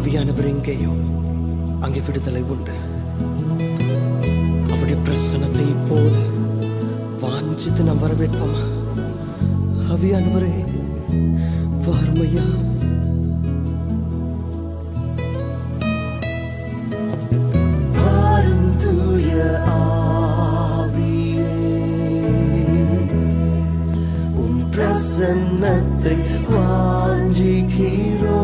ஆவியானவர் எங்கேயோ அங்கே விடுதலை உண்டு அவருடைய பிரசனத்தை இப்போது வாஞ்சித்து நாம் வரவேற்போமா ஆவியானவரே வார்மையா வாரும் தூய ஆவியே உம் பிரசன்னத்தை வாஞ்சிக்கிறோ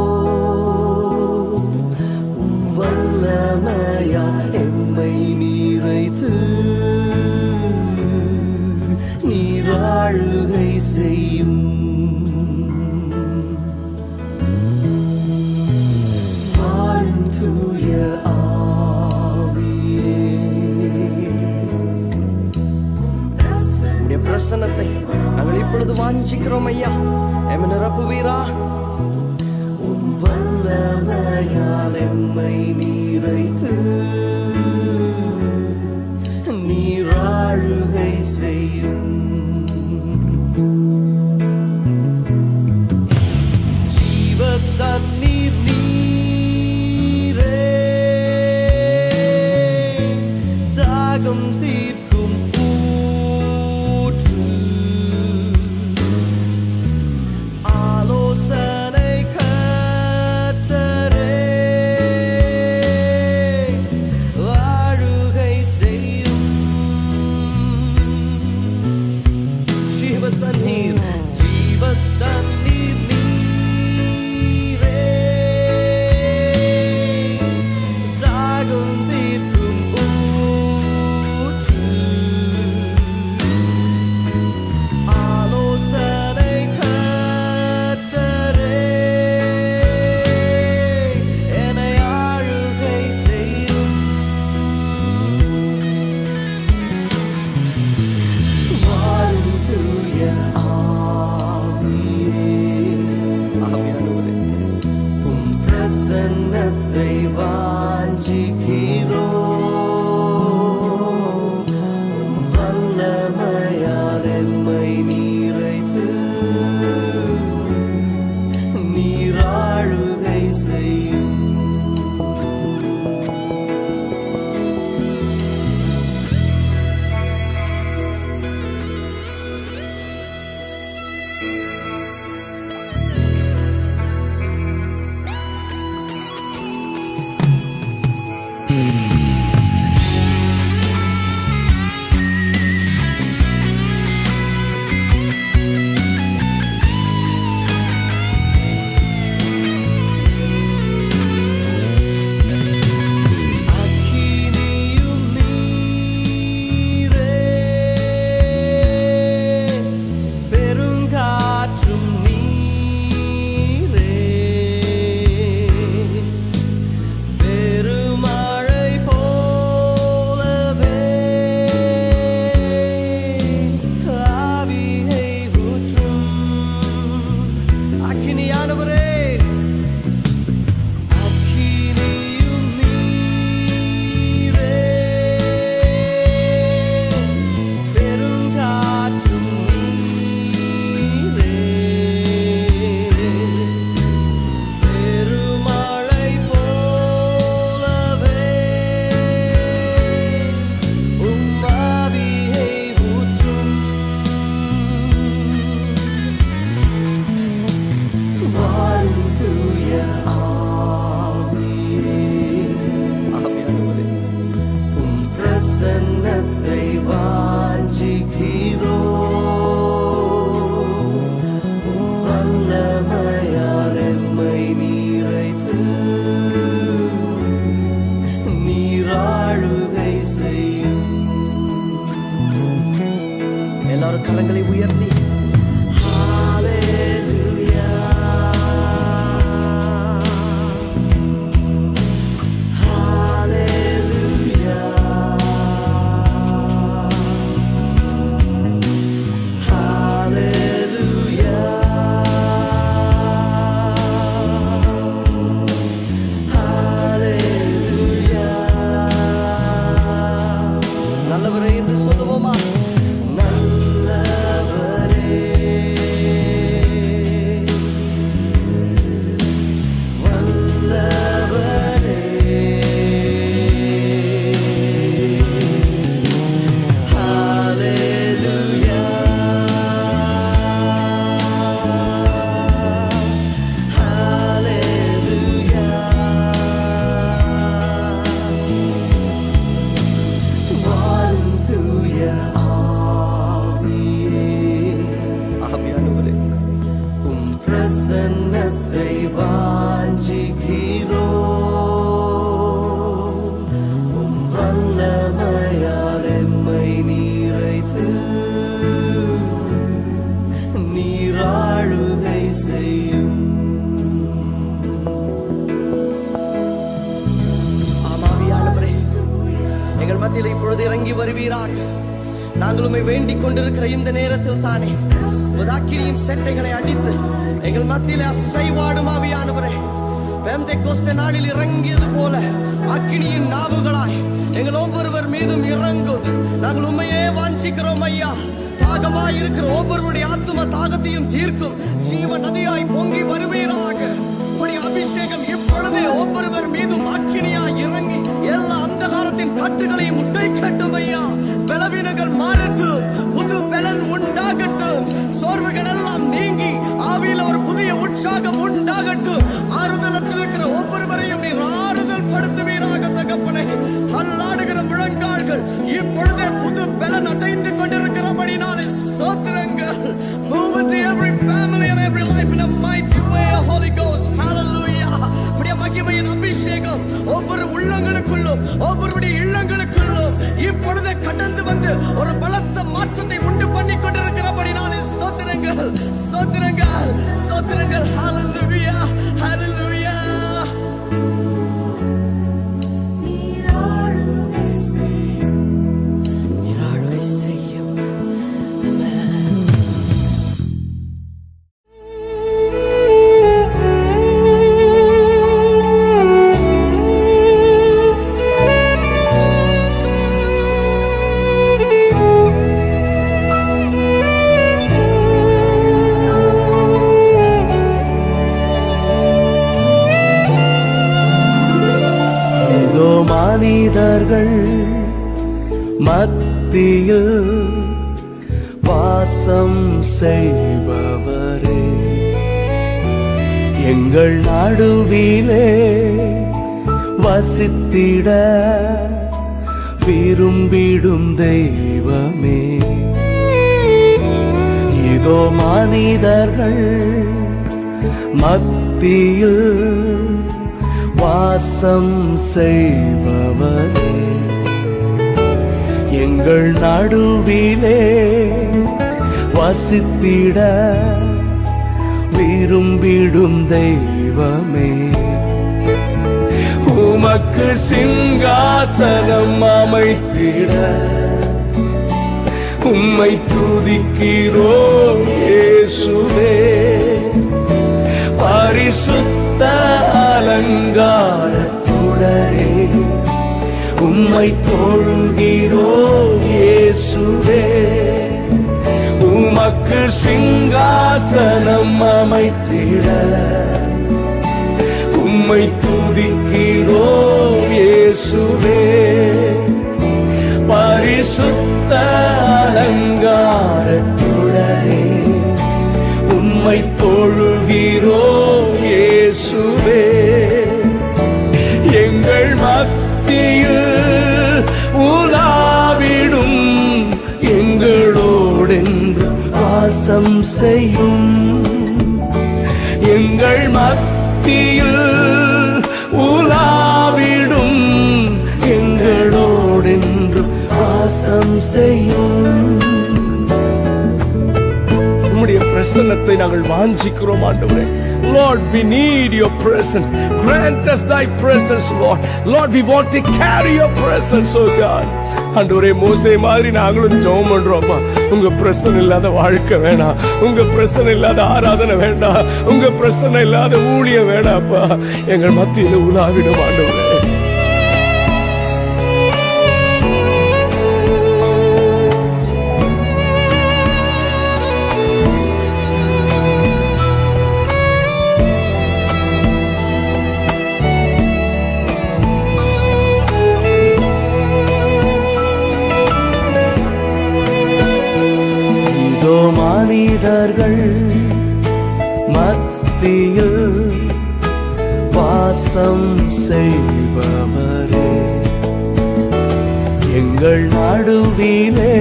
உம் வல்லமையா எம்மை நீரைத்து நீராழுகை செய்யும் வாரும் தூய ஆவியே உம்முடைய பிரசன்னத்தை நாங்கள் இப்பொழுது வாஞ்சிக்கிறோம் ஐயா எம் நிரப்புவீரா உம் வல்லமையால் எம்மை நீரைத்து நீராழுகை செய்யும் ஜீவ தண்ணீர் நீரே தாகம் தீர்க்கும் ஊற்று ஆலோசனை கர்த்தரே வாழுகை செய்யும் ஜீவ தண்ணீர் ஜீவ தண்ணீர் நீரே தாகம் தீர்க்கும் ஊற்று ஆலோசனை கர்த்தரே என்னை ஆளுகை செய்யும் வாரும் தூய ஆவியே ஆவியானவரே உம் பிரசன்னத்தை வாஞ்சிக்கிறோ உம் வல்லமையால் எம்மை நீரைத்து நீராழுகை செய்யும் அக்கினியும் நீரே பெருங்காற்றும் நீரே பெருமழை போலவே ஆவியை ஊற்றும் அக்கினியானவரே அக்கினியும் நீரே பெருங்காற்றும் நீரே பெருமழை போலவே உம் ஆவியை ஊற்றும் வாரும் தூய ஆவியே ஆவியானவரே உம் பிரசன்னத்தை வாஞ்சிக்கிறோ உம் வல்லமையால் எம்மை நீரைத்து நீராழுகை செய்யும் எல்லாரும் கரங்களை உயர்த்தி நல்லவரே என்று சொல்லுவோமா நல்லவரே வல்ல வாஞ்சிக்கிறோ உம் வல்லமையால் எம்மை நீரைத்து நீராழுகை செய்யும் ஆமாவியானவரே எங்கள் மத்தியில் இப்பொழுது இறங்கி வருவீராக நாங்கள் உம்மை வேண்டிக் கொண்டிருக்கிற இந்த நேரத்தில் தானே உதாக்கிரியின் செட்டைகளை அடித்து எங்கள் மத்தியிலே அசைவாடும் ஆவியானவரே பெந்தை கோஸ்த நாளில் இறங்கியது போல அக்கினியின் நாவுகளாய் எங்கள் ஒவ்வொருவர் மீதும் இறங்கும் நாங்கள் உண்மையே வாஞ்சிக்கிறோம் ஐயா தாகமாய் இருக்கிற ஒவ்வொருவருடைய ஆத்தும தாகத்தையும் தீர்க்கும் ஜீவ நதியாய் பொங்கி வருவீராக உம்முடைய அபிஷேகம் இப்பொழுதே ஒவ்வொருவர் மீதும் அக்கினியாய் இறங்கி எல்லா அந்தகாரத்தின் கட்டுகளையும் முட்டை கட்டும் ஐயா பலவீனங்கள் மாறட்டும் புது பலன் உண்டாகட்டும் சோர்வுகள் எல்லாம் நீங்கி ஆவியில ஒரு புதிய உற்சாகம் உண்டாகட்டும் ஆறுதலற்று இருக்கிற ஒவ்வொருவரையும் நீர் ஆறுதல் படுத்துவீராக தகப்பனே தள்ளாடுகிற முழங்கால்கள் இப்பொழுதே புது பலன் அடைந்து கொண்டிருக்கிறபடினாலே சோத்திரங்கள் move into every family and every life in a mighty way Holy Ghost hallelujah உம்முடைய மகிமையின் அபிஷேகம் ஒவ்வொரு உள்ளங்களுக்குள்ளும் ஒவ்வொருடைய இல்லங்களுக்குள்ளும் இப்பொழுதே கடந்து வந்து ஒரு பலத்த மாற்றத்தை உண்டு பண்ணி கொண்டிருக்கிறபடினாலே ஸ்தோத்திரங்கள் ஸ்தோத்திரங்கள் ஸ்தோத்திரங்கள் hallelujah hallelujah நீராளுகை செய்யும் ஏதோ மனிதர்கள் மத்தியில் வாசம் செய்பவரே எங்கள் நடுவிலே வசித்திட விரும்பிடும் தெய்வமே இதோ மனிதர்கள் மத்தியில் வாசம் செய்பவரே எங்கள் நடுவிலே வசித்திட விரும்பிடும் தெய்வமே உமக்கு சிங்காசனம் அமைத்திட உம்மை துதிக்கிறோம் இயேசுவே பரிசுத்த அலங்காரத்துடனே உம்மை தொழுகிறோம் இயேசுவே உமக்கு சிங்காசனம் அமைத்திட உம்மை துதிக்கிறோம் இயேசுவே பரிசுத்த அலங்காரத்துடனே உம்மை தொழுகிறோம் இயேசுவே எங்கள் மத்தியில் உலாவிடும் எங்களோடென்று வாசம் செய்யும் எங்கள் மத்தியில் உலாவிடும் எங்களோடென்று வாசம் செய்யும் உம்முடைய பிரசன்னத்தை நாங்கள் வாஞ்சிக்கிறோம் ஆண்டவரே Lord, we need your presence. Grant us thy presence, Lord. Lord, we want to carry your presence, oh God. ஆண்டவரே மோசே மாதிரி நாங்களும் ஜெபம் பண்றோம்ப்பா உங்க பிரச்சனை இல்லாத வாழ்க்கை வேணாம் உங்க பிரச்சனை இல்லாத ஆராதனை வேண்டாம் உங்க பிரச்சனை இல்லாத ஊழியம் வேணாப்பா எங்கள் மத்தியில் உலாவிடும் ஆண்டவரே இதோ மனிதர்கள் மத்தியில் வாசம் செய்பவரே எங்கள் நடுவிலே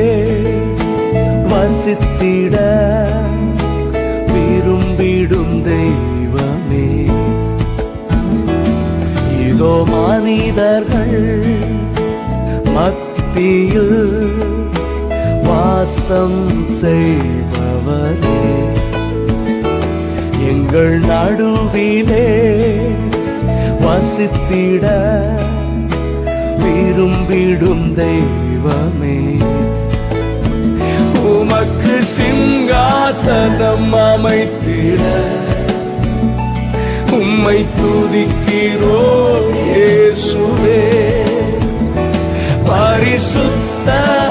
வசித்திட விரும்பிடும் தெய்வமே இதோ மனிதர்கள் மத்தியில் வாசம் செய்பவரே எங்கள் நடுவிலே வசித்திட விரும்பிடும் தெய்வமே உமக்கு சிங்காசனம் அமைத்திட உம்மை துதிக்கிறோம் இயேசுவே பரிசுத்த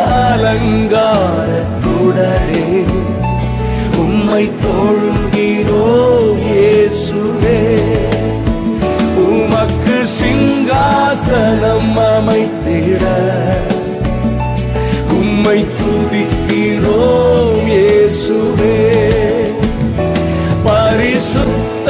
அலங்காரத்துடனே உம்மை தொழுகிறோம் இயேசுவே உமக்கு சிங்காசனம் அமைத்திட உம்மை துதிக்கிறோம் இயேசுவே பரிசுத்த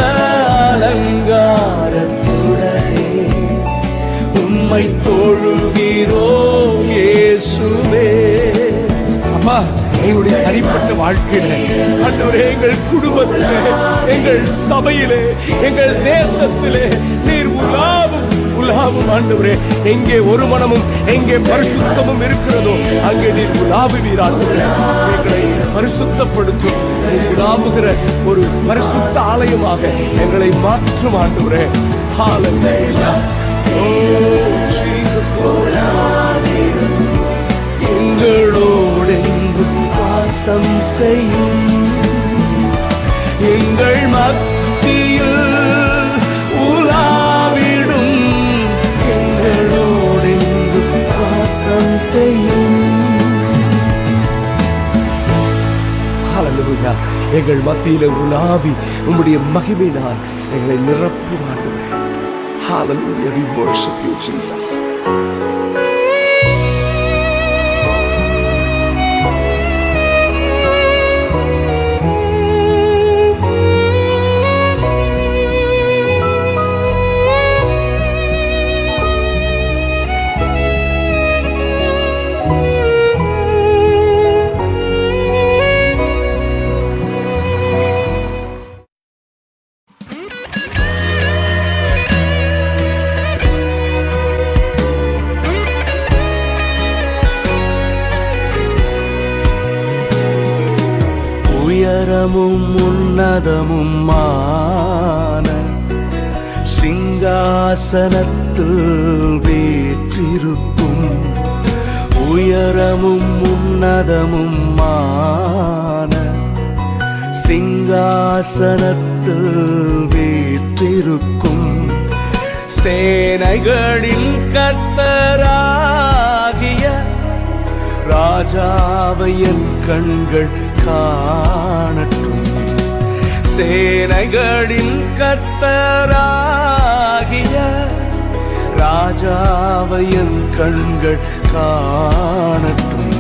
அலங்காரத்துடனே உம்மை தொழுகிறோம் இயேசுவே அப்பா எங்களுடைய தனிப்பட்ட வாழ்க்கையில ஆண்டவரே எங்கள் குடும்பத்திலே எங்கள் சபையிலே எங்கள் தேசத்திலே நீர் உலாவும் உலாவும் ஆண்டவரே எங்கே ஒரு மனமும் எங்கே பரிசுத்தமும் இருக்கிறதோ அங்கே நீர் உலாவுவீர் ஆண்டவரே எங்களை பரிசுத்தப்படுத்தும் நீர் உலாவுகிற ஒரு பரிசுத்த ஆலயமாக எங்களை மாற்றும் ஆண்டவரே Hallelujah. Oh, Jesus, glory. எங்களோடெங்கும் வாசம் செய்யும் எங்கள் மத்தியில் உலாவிடும் எங்களோடெங்கும் வாசம் செய்யும் ஹalleluya எங்கள் மத்தியில உலாவி உம்முடைய மகிமையினால் எங்களை நிரப்பும் ஆண்டவரே hallelujah we worship you jesus உயரமும் உன்னதமும் மான சிங்காசனத்தில் வீற்றிருக்கும் உயரமும் உன்னதமும் மான சிங்காசனத்தில் வீற்றிருக்கும் சேனைகளின் கர்த்தராகிய ராஜாவை என் கண்கள் காணட்டும் சேனைகளின் கர்த்தராகிய ராஜாவை என் கண்கள் காணட்டும்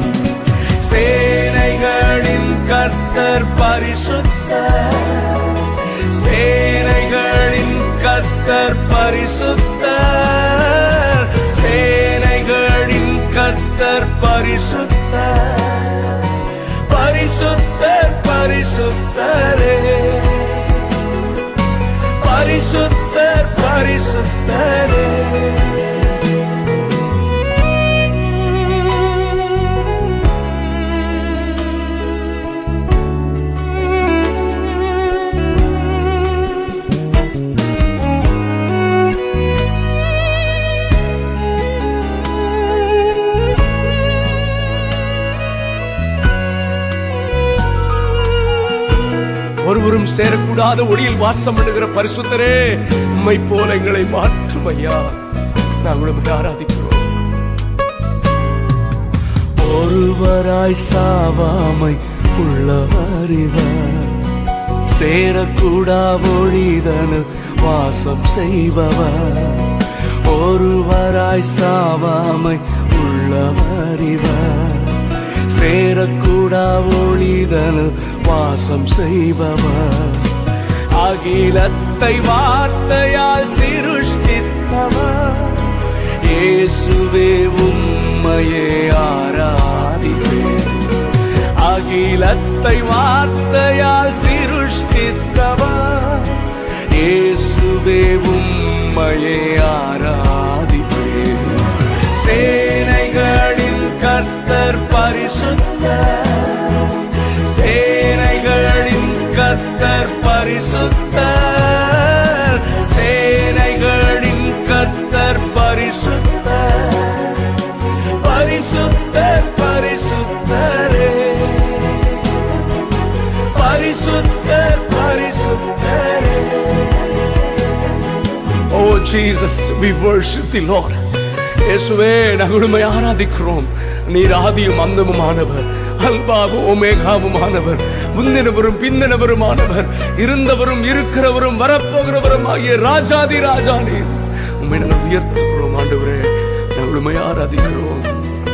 சேனைகளின் கர்த்தர் பரிசுத்தர் சேனைகளின் கர்த்தர் பரிசுத்தர் சேனைகளின் கர்த்தர் பரிசுத்தர் பரிசுத்தர் பரிசுத்தரே பரிசுத்தர் பரிசுத்தரே ஒருவரும் சேரக்கூடாத ஒளியில் வாசம் பண்ணுகிற பரிசுத்தரே உம்மை போல எங்களை மாற்றும் ஐயா நாங்கள் உம்மை ஆராதிக்கிறோம் ஒருவராய் சாவாமை உள்ளவரிவர் சேரக்கூடா ஒழிதனு வாசம் செய்பவர் ஒருவராய் சாவாமை உள்ளவரிவர் சேரக்கூடா ஒழிதனு வாசம் செய்பவர் அகிலத்தை வார்த்தையால் சிருஷ்டித்தவர் இயேசுவே உம்மையே ஆராதிப்பேன் அகிலத்தை வார்த்தையால் சிருஷ்டித்தவர் இயேசுவே உம்மையே உம்மையே ஆராதிப்பேன் சேனைகளின் கர்த்தர் பரிசுத்தர் சேனைகளின் கர்த்தர் பரிசுத்தர் சேனைகளின் கர்த்தர் பரிசுத்தர் பரிசுத்தர் பரிசுத்தரே பரிசுத்தர் பரிசுத்தரே Oh Jesus, we worship the Lord. இயேசுவே நாங்கள் உம்மை ஆராதிக்கிறோம் நீர் ஆதியும் அந்தமுமானவர் அல்பாவும் ஒமேகாவுமானவர் முந்தினவரும் பிந்தினவருமானவர் இருந்தவரும் இருக்கிறவரும் வரப்போகிறவரும் ஆகிய ராஜாதி ராஜா நீர் உம்மை நாங்கள் உயர்த்துகிறோம் ஆண்டவரே நாங்கள் உம்மை ஆராதிக்கிறோம்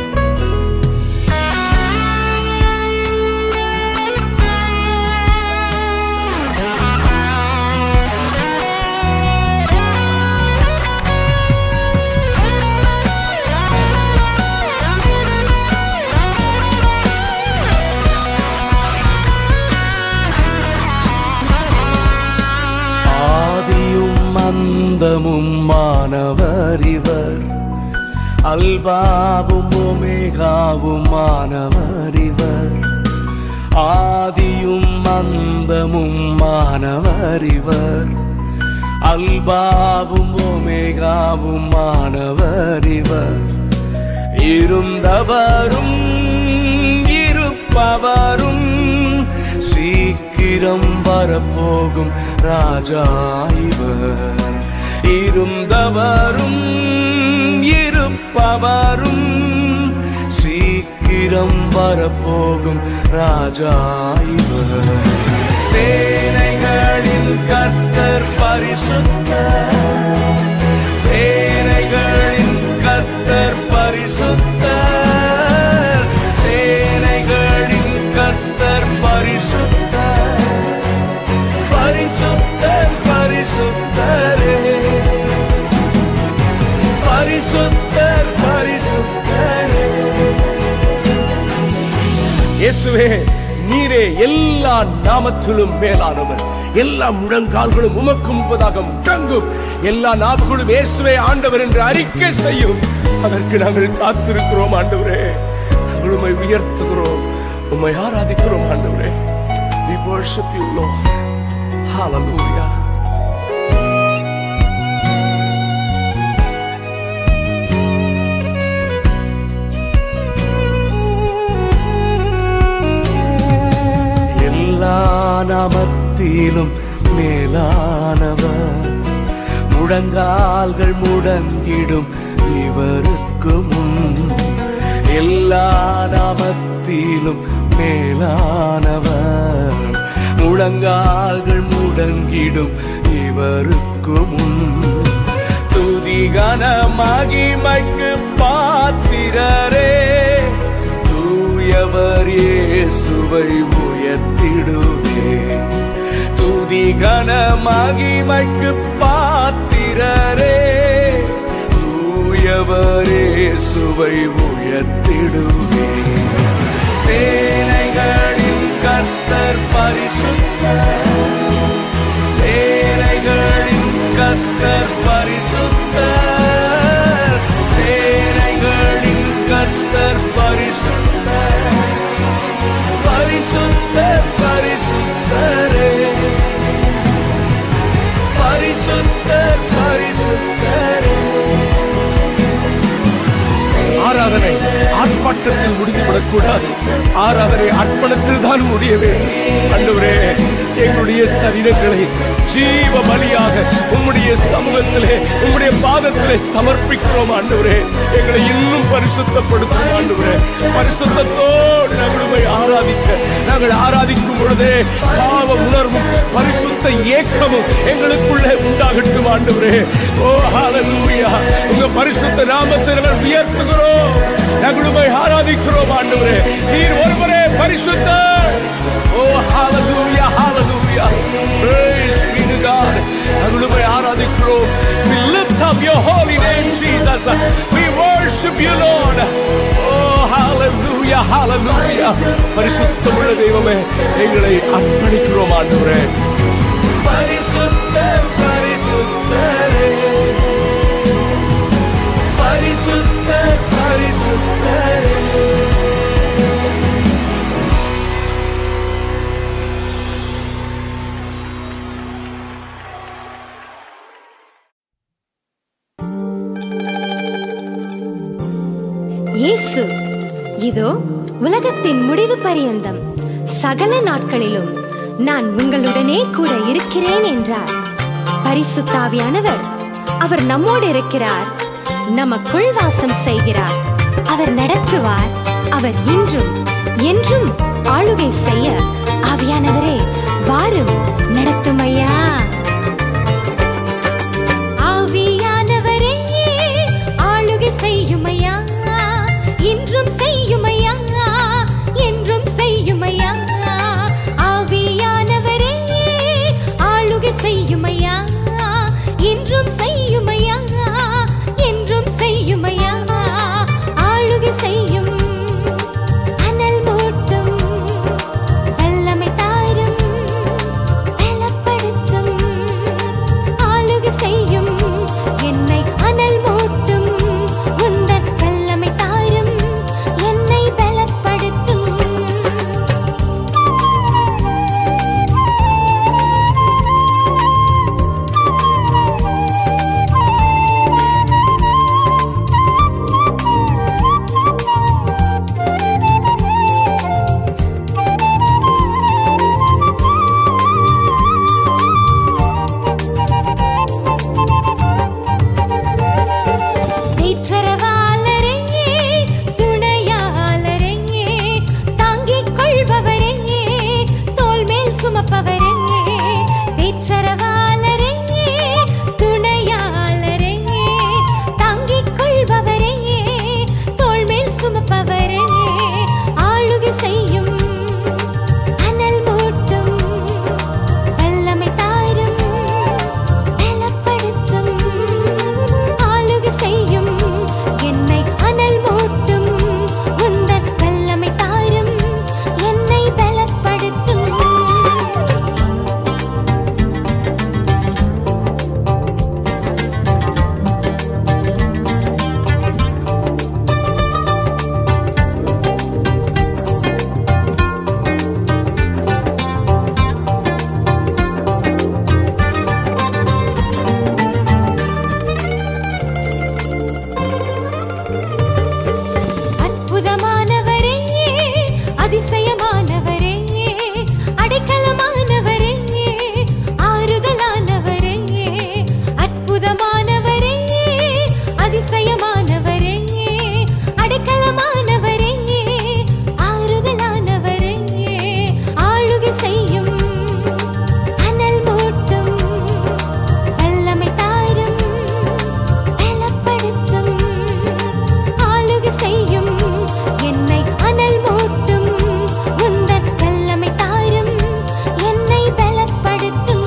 ஆதியும் அந்தமும் மாணவர் இவர் அல்பாவும் ஒமேகாவும் மாணவர் இவர் ஆதியும் அந்தமும் மாணவர் இவர் அல்பாவும் ஒமேகாவும் மாணவர் இவர் இருந்தவரும் இருப்பவரும் சீக்கிரம் வரப்போகும் ராஜா இவர் இருந்தவரும் இருப்பவரும் சீக்கிரம் வரப்போகும் ராஜா இவர் சேனைகளின் கர்த்தர் பரிசுத்தர் சேனைகளின் கர்த்தர் பரிசுத்தர் சேனைகளின் கர்த்தர் பரிசுத்தர் பரிசுத்தர் பரிசுத்தரே பரிசுத்தர் பரிசுத்தரே இயேசுவே நீரே எல்லா நாமத்திலும் மேலானவர் எல்லா முழங்கால்களும் உமக்கு முன்பதாக முழங்கும் எல்லா நாவுகளும் இயேசுவே ஆண்டவர் என்று அறிக்கை செய்யும் அதற்கு நாங்கள் காத்திருக்கிறோம் ஆண்டவரே நாங்கள் உம்மை உயர்த்துகிறோம் உம்மை ஆராதிக்கிறோம் ஆண்டவரே we worship you lord hallelujah எல்லா நாமத்திலும் மேலானவர் முழங்கால்கள் முடங்கிடும் இவருக்கு முன் எல்லா நாமத்திலும் மேலானவர் முழங்கால்கள் முடங்கிடும் இவருக்கு முன் துதிகன மகிமைக்கு பாத்திரரே தூயவர் இயேசுவை உயர்த்திடுவே துதிகன மகிமைக்கு பாத்திரரே தூயவர் இயேசுவை உயர்த்திடுவே சேனைகளின் கர்த்தர் பரிசுத்தர் சேனைகளின் கர்த்தர் பரிசுத்தர் சேனைகளின் கர்த்தர் பரிசுத்தர் பரிசுத்தர் பரிசுத்தரே பரிசுத்தர் பரிசுத்தரே ஆராதனை ஆர்ப்பாட்டத்தில் முடிந்துவிடக்கூடாது ஆராதனை அர்ப்பணத்தில் தான் முடியவே ஆண்டவரே எங்களுடைய சரீரங்களை ஜீவ பலியாக உம்முடைய சமூகத்திலே உம்முடைய பாதத்திலே சமர்ப்பிக்கிறோம் ஆண்டவரே எங்களை இன்னும் பரிசுத்தப்படுத்தும் ஆண்டவரே பரிசுத்தத்தோடு நாங்கள் உம்மை ஆராதிக்க நாங்கள் ஆராதிக்கும் பொழுதே பாவ உணர்வும் பரிசுத்த ஏக்கமும் எங்களுக்குள்ளே உண்டாகட்டும் ஆண்டவரே ஓ ஹalleluya உங்க பரிசுத்த நாமத்தை நாங்கள் உயர்த்துகிறோம் நாங்கள் உம்மை ஆராதிக்கிறோம் ஆண்டவரே நீர் ஒருவரே பரிசுத்தர் ஓ ஹalleluya ஹalleluya praise be to God நாங்கள் உம்மை ஆராதிக்கிறோம் we lift up your holy name Jesus we worship you Lord oh hallelujah hallelujah பரிசுத்தமுள்ள தெய்வமே எங்களை அர்ப்பணிக்கிறோம் ஆண்டவரே பரிசுத்தர் பரிசுத்தரே உலகத்தின் முடிவு பரியந்தம் சகல நாட்களிலும் நான் உங்களுடனே கூட இருக்கிறேன் என்றார் பரிசுத்தாவியானவர் அவர் நம்மோடு இருக்கிறார் நமக்குள் வாசம் செய்கிறார் அவர் நடத்துவார் அவர் இன்றும் என்றும் ஆளுகை செய்ய ஆவியானவரே வாரும் நடத்தும் ஐயா ஆவியானவரே ஆளுகை செய்யுமையா இன்றும் செய்யுமையா என்றும் செய்யுமையா ஆவியானவரே ஆளுகை செய்யுமையா இன்றும் செய்யுமையா என்றும் செய்யுமையா ஆளுகை செய்யும் அனல் மூட்டும் வல்லமை தாரும் பலப்படுத்தும் ஆளுகை செய்யும் என்னை அனல் மூட்டும் உந்தன் வல்லமை தாரும் என்னை பலப்படுத்தும் நேற்றரவாளரே துணையாளரே தாங்கிக் கொள்பவரே தோள் மேல் சுமப்பவரே நேற்றரவாளரே துணையாளரே தாங்கிக் கொள்பவரே தோள் மேல் சுமப்பவரே ஆளுகை செய்யும் அனல் மூட்டும் வல்லமை தாரும் பலப்படுத்தும் ஆளுகை செய்யும் என்னை அனல் மூட்டும் உந்தன் வல்லமை தாரும் என்னை பலப்படுத்தும் அற்புதமானவரே அதிசயமானவரே அடைக்கலமானவரே ஆறுதலானவரே அற்புதமானவரே அதிசயமானவரே அடைக்கலமானவரே ஆறுதலானவரே ஆளுகை செய்யும் அனல் மூட்டும் வல்லமை தாரும் பலப்படுத்தும் ஆளுகை செய்யும் என்னை அனல் மூட்டும் உந்தன் வல்லமை தாரும் என்னை பலப்படுத்தும்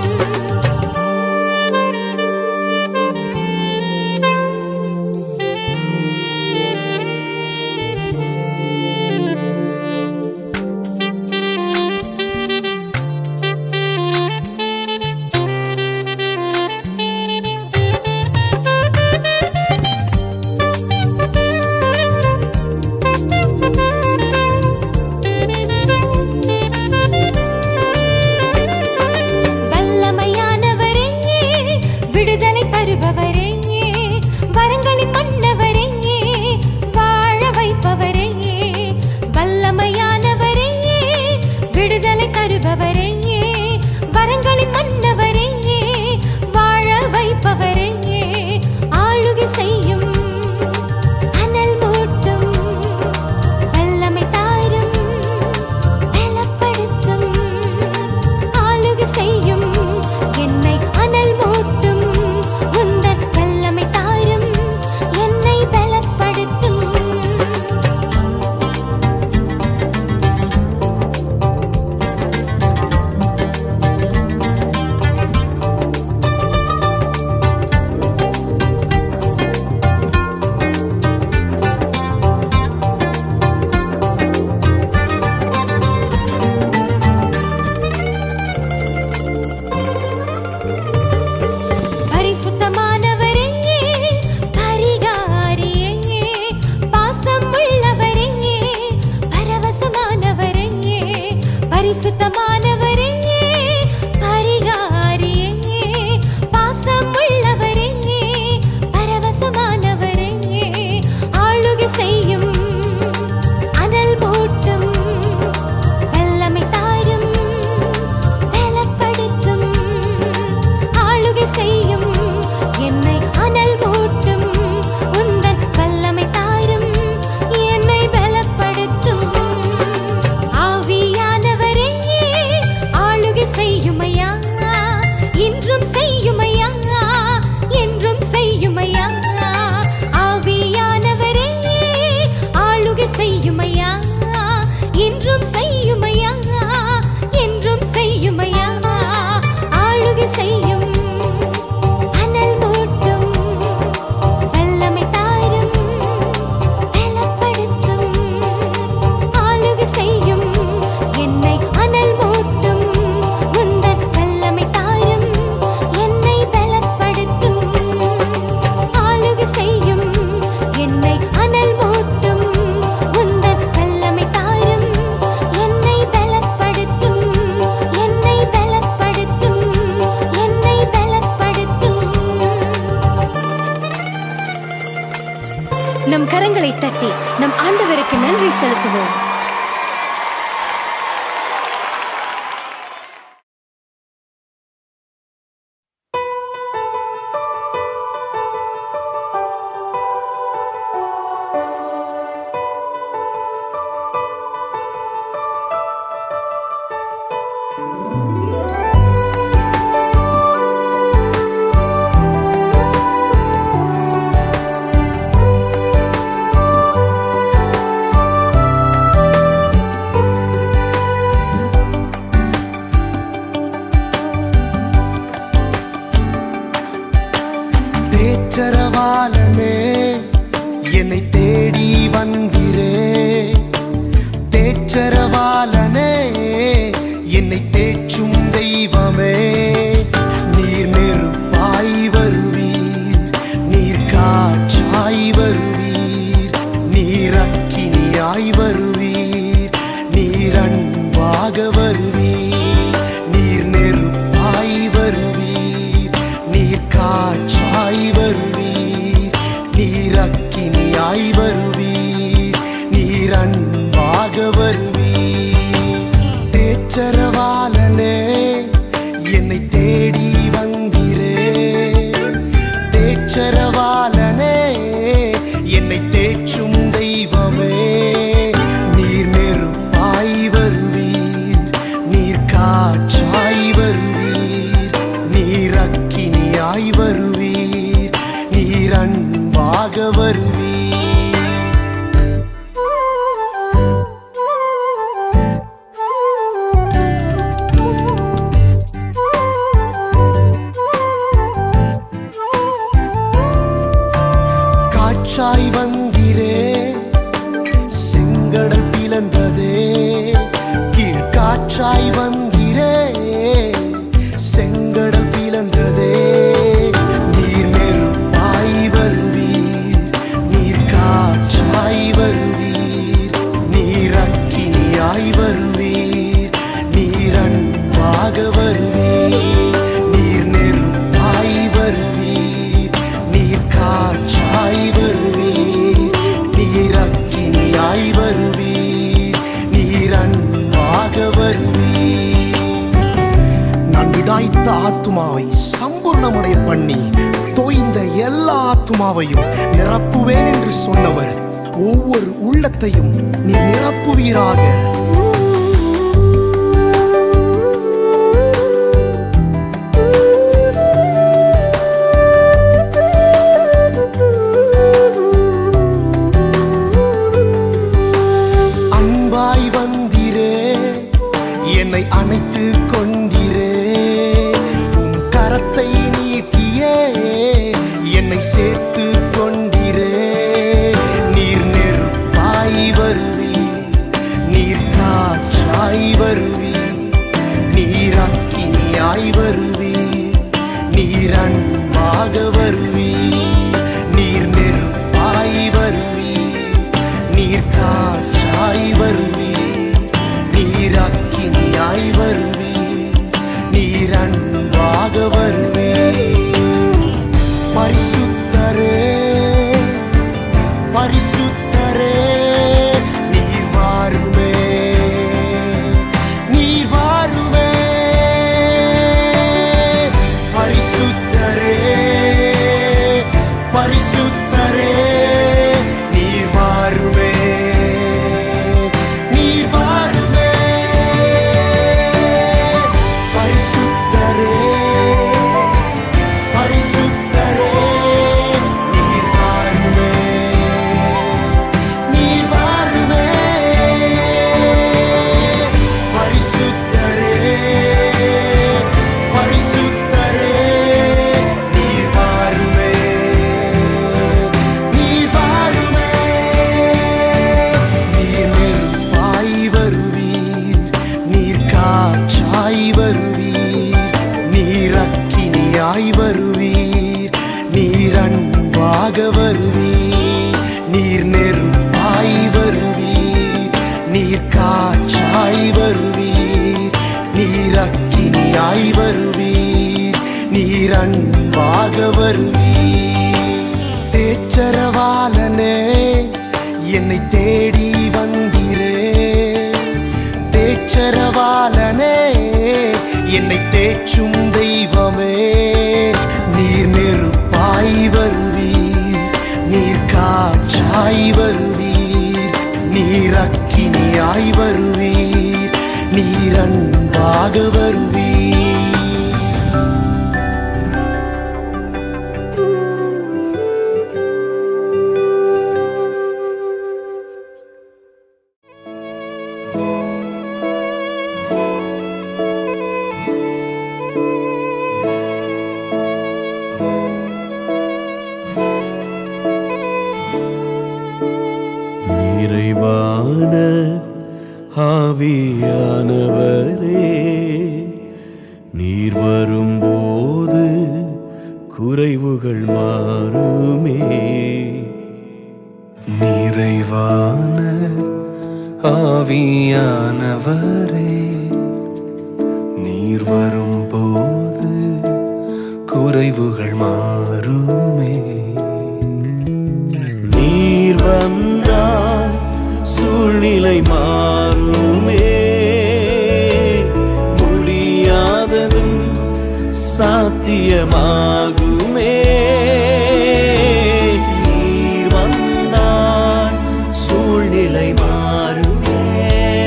வல்லமையானவரே விடுதலை தருபவரே வரங்களின் மன்னவரே வாழ வைப்பவரே வல்லமையானவரே விடுதலை தருபவரே வரங்களின் மன்னவரே வாழ வைப்பவரே ஆளுகை செய்யும் அனல் மூட்டும் வல்லமை தாரும் பலப்படுத்தும் ஆளுகை செய்யும் என்னை அனல் மூட்டும் உந்தன் வல்லமை தாரும் என்னை பலப்படுத்தும் பரிசுத்தமானவரே பரிகாரியே பாசம் உள்ளவரே பரவசமானவரே பரிசுத்தமானவரே பரிகாரியே பாசம் உள்ளவரே பரவசமானவரே ஆளுகை செய்யும் அனல் மோ தட்டி நம் ஆண்டவருக்கு நன்றி செலுத்துவோம் தேற்றரவாளனே என்னை தேடி வந்திரே தேற்றரவாளனே என்னை தேற்றும் தெய்வமே நீர் நெருப்பாய் வருவீர் நீர் காற்றாய் வருவீர் நீர் அக்கினியாய் வருவீர் நீர் அன்பாக வருவீர் நீர் நெருப்பாய் வருவீர் நீர் காற்றாய் வருவீர் நீர் அக்கினியாய் வருவீர் நீர் அன்பாக வருவீர் தேற்றரவாளனே என்னை தேடி வந்திரே தேற்றரவாளனே என்னை தேற்றும் தெய்வமே நீர் நெருப்பாய் வருவீர் நீர் காற்றாய் வருவீர் நீர் அக்கினியாய் வருவீர் நீர் அன்பாக வருவீர் காற்றாய் வந்திரே செங்கடல் பிளந்ததே கீழ்காற்றாய் வந்திரே செங்கடல் பிளந்ததே நீர் நெருப்பாய் வருவீர் நீர் காற்றாய் வருவீர் நீர் அக்கினியாய் வருவீர் நீர் அன்பாக வருவீர் நீர் நெருப்பாய் வருவீர் நீர் காற்றாய் வருவீர் நீர் அக்கினியாய் வருவீர் நீர் அன்பாக வருவீர் நான் விடாய்த்த ஆத்துமாவை சம்பூர்ணமுடைய பண்ணி தோய்ந்த எல்லா ஆத்துமாவையும் நிரப்புவேன் என்று சொன்னவர் ஒவ்வொரு உள்ளத்தையும் நீ நிரப்புவீராக அன்பாய் வந்திரே என்னை அணைத்து கொண்டிரே உம் கரத்தை நீட்டியே என்னை சேர்த்து கொண்டிரே நீர் நெருப்பாய் வருவீர் நீர் காற்றாய் வருவீர் நீர் அக்கினியாய் வருவீர் நீர் அன்பாக வருவீர் நீர் நெருப்பாய் வருவீர் நீர் காற்றாய் வருவீர் நீர் அக்கினியாய் வருவீர் நீர் அன்பாக வருவீர் பரிசுத்தரே பரிசுத்தரே நீர் வாருமே நீர் வாருமே பரிசுத்தரே பரிசுத்தரே நீர் வாருமே நீர் வாருமே பரிசுத்தரே பரிசுத்தரே நீர் வாருமே நீர் வாருமே பரிசுத்தரே பரிசுத்தரே நீர் வாருமே நீர் வாருமே நீர் நெருப்பாய் வருவீர் நீர் காற்றாய் வருவீர் நீர் அக்கினியாய் வருவீர் நீர் அன்பாக வருவீர் நீர் நெருப்பாய் வருவீர் நீர் காற்றாய் வருவீர் நீர் அக்கினியாய் வருவீர் நீர் அன்பாக வருவீர் தேற்றரவாளனே என்னை தேடி வந்தீரே தேற்றரவாளனே என்னை தேற்றும் தெய்வமே நீர் நெருப்பாய் வருவீர் நீர் காற்றாய் வருவீர் நீர் அக்கினியாய் வருவீர் நீர் அன்பாக வருவீர் நிறைவான ஆவியானவரே நீர் வரும்போது குறைவுகள் மாறுமே நிறைவான ஆவியானவரே நீர் வரும்போது குறைவுகள் மாறுமே நீர் வந்தால் சூழ்நிலை மாறுமே முடியாததும் சாத்தியமாகுமே நீர் வந்தால் சூழ்நிலை மாறுமே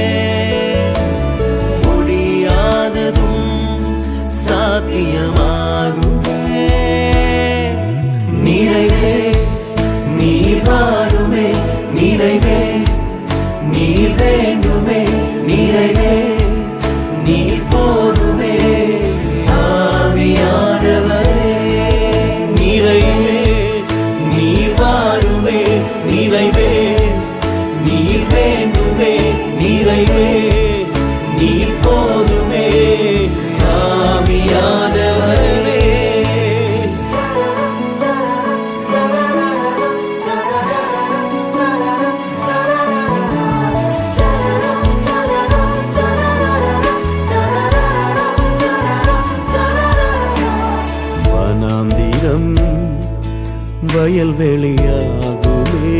முடியாததும் சாத்தியமாகுமே நிறைவே நீர் வாருமே நிறைவே நீர் வேண்டுமே நிறைவே நீர் போதுமே ஆவியானவரே நிறைவே நீர் வாருமே நிறைவே நீர் வேண்டுமே நிறைவே நீர் போதுமே ஆவியானவரே வனாந்திரம் வயல்வெளியாகுமே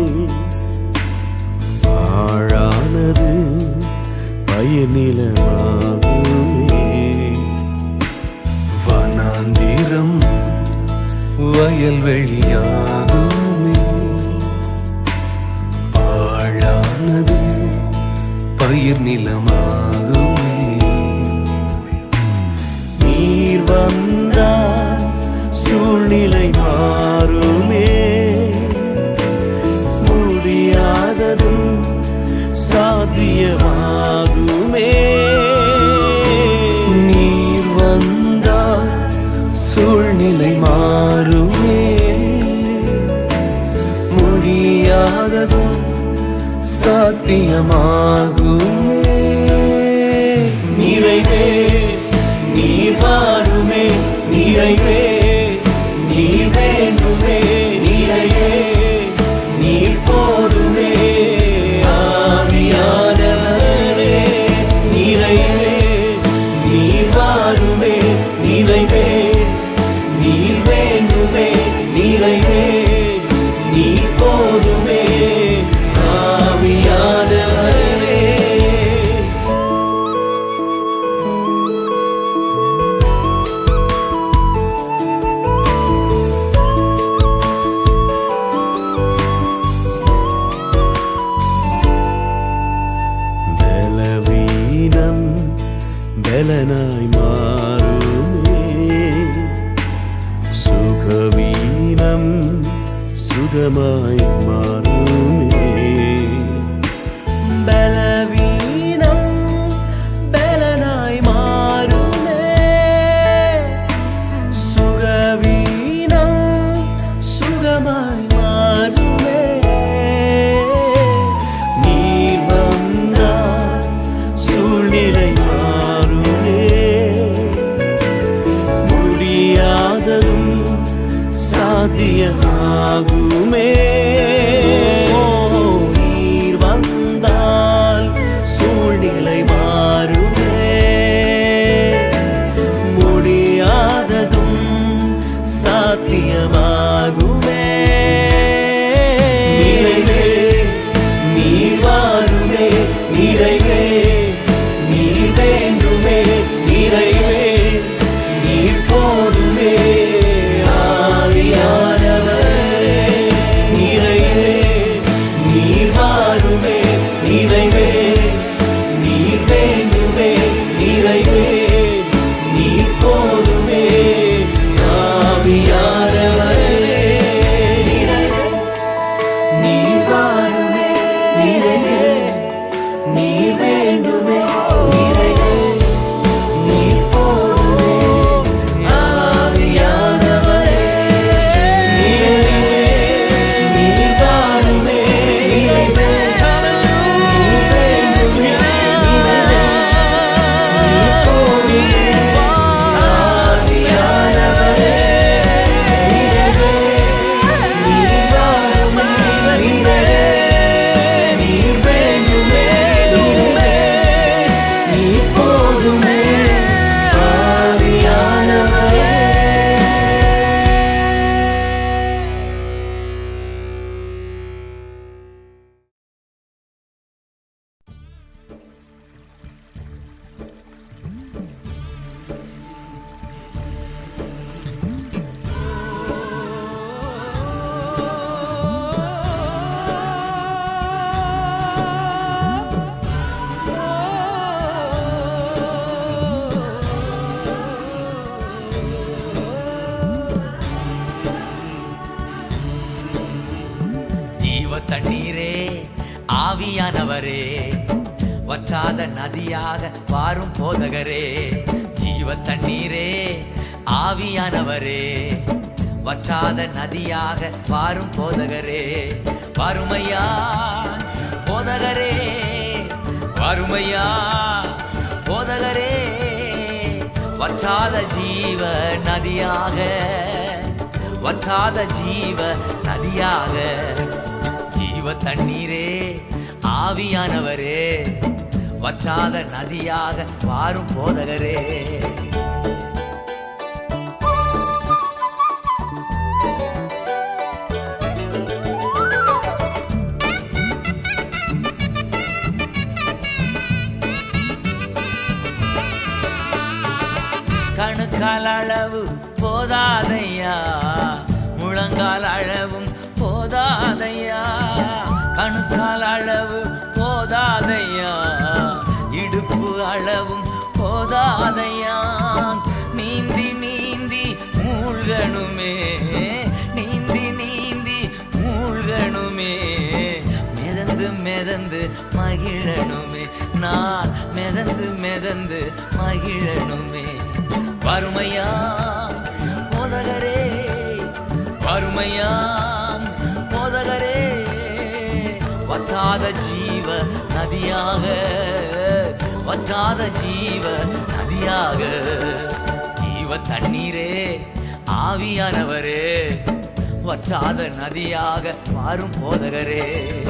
ஆழானது பயனிலமாகுமே வனாந்திரம் வயல்வெளியாகுமே பாழானது பயிர் நிலமாகுமே நீர் வந்தால் சூழ்நிலை மாறுமே முடியாததும் சாத்தியமாகுமே நீர் வந்தால் சூழ்நிலை மாறுமே முடியாததும் சாத்தியமாகுமே நிறைவே நீர் மாறுமே நிறைவே நீர் வேண்டுமே நிறைவே நீர் போதுமே ஆவியானவரே நிறைவே நீர் மாறுமே நிறைவே நீர் வேண்டுமே நிறைவே நீர் போதுமே ஆவியானவரே பலவீனம் பலனாய் மாறுமே சுகவீனம் சுகமாய் மாறுமே பலவீனம் பலனாய் மாறுமே சுகவீனம் சுகமாய் மாறுமே நீர் வந்தால் சூழ்நிலை மாறுமே ஆவியானவரே வற்றாத நதியாக வாரும் போதகரே ஜீவ தண்ணீரே ஆவியானவரே வற்றாத நதியாக வாரும் போதகரே வறுமையா போதகரே வறுமையா போதகரே வற்றாத ஜீவ நதியாக வற்றாத ஜீவ நதியாக ஜீவ தண்ணீரே ஆவியானவரே வற்றாத நதியாக வாரும் போதகரே கணுக்கால் அளவு போதாதையா முழங்கால் அளவும் போதாதையா கணுக்கால் அளவு போதாதையா இடுப்பு அளவும் போதாதையா நீந்தி நீந்தி மூழ்கணுமே நீந்தி நீந்தி மூழ்கணுமே மிதந்து மிதந்து மகிழணுமே நான் மிதந்து மிதந்து மகிழணுமே வறுமையா போதகரே வறுமையா போதகரே வற்றாத ஜீவ நதியாக வற்றாத ஜீவ நதியாக ஜீவ தண்ணீரே ஆவியானவரே வற்றாத நதியாக மாறும் போதகரே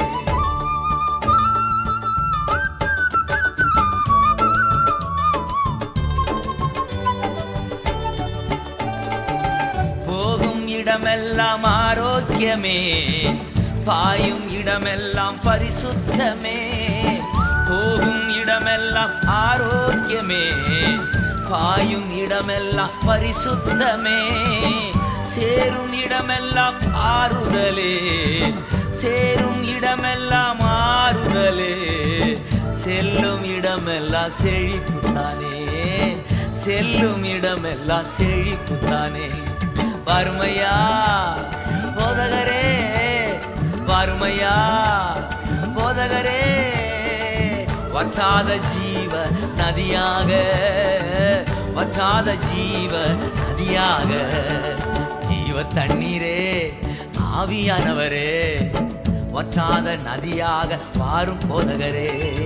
போகும் இடமெல்லாம் ஆரோக்கியமே பாயும் இடமெல்லாம் பரிசுத்தமே போகும் இடமெல்லாம் ஆரோக்கியமே பாயும் இடமெல்லாம் பரிசுத்தமே சேரும் இடமெல்லாம் ஆறுதலே சேரும் இடமெல்லாம் ஆறுதலே செல்லும் இடமெல்லாம் செழிப்புத்தானே செல்லும் இடமெல்லாம் செழிப்புத்தானே வறுமையா போதகரே வறுமையா போதகரே வற்றாத ஜீவ நதியாக வற்றாத ஜீவ நதியாக ஜீவ தண்ணீரே ஆவியானவரே வற்றாத நதியாக மாறும் போதகரே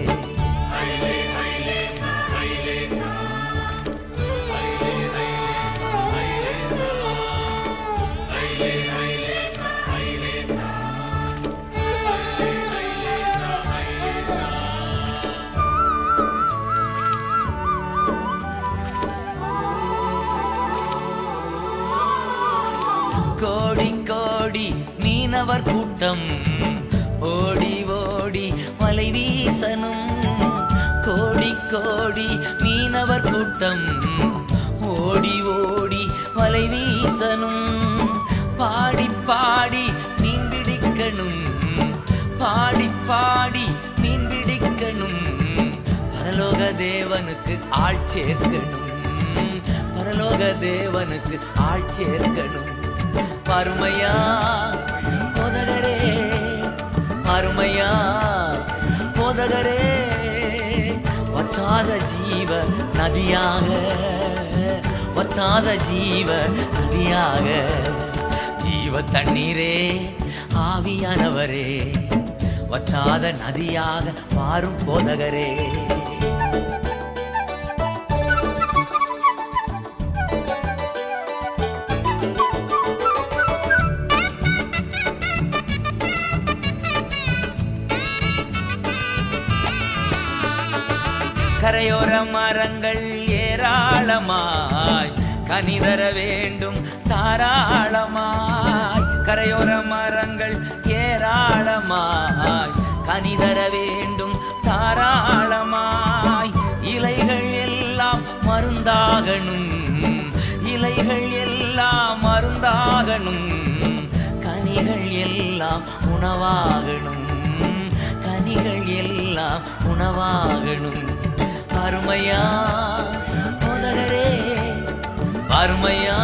கோடி கோடி மீனவர் கூட்டம் ஓடி ஓடி வலை வீசனும் கோடி கோடி மீனவர் கூட்டம் ஓடி ஓடி வலை வீசனும் பாடி பாடி மீன் பிடிக்கணும் பாடி பாடி மீன் பிடிக்கணும் பரலோக தேவனுக்கு ஆள் சேர்க்கணும் பரலோக தேவனுக்கு ஆள் சேர்க்கணும் பருமையா போதகரே பருமையா போதகரே வற்றாத ஜீவ நதியாக வற்றாத ஜீவ நதியாக ஜீவ தண்ணீரே ஆவியானவரே வற்றாத நதியாக மாறும் போதகரே கரையோர மரங்கள் ஏராளமாய் கனிதர வேண்டும் தாராளமாய் கரையோர மரங்கள் ஏராளமாய் கனிதர வேண்டும் தாராளமாய் இலைகள் எல்லாம் மருந்தாகணும் இலைகள் எல்லாம் மருந்தாகணும் கனிகள் எல்லாம் உணவாகணும் கனிகள் எல்லாம் உணவாகணும் அருமையா போதகரே அருமையா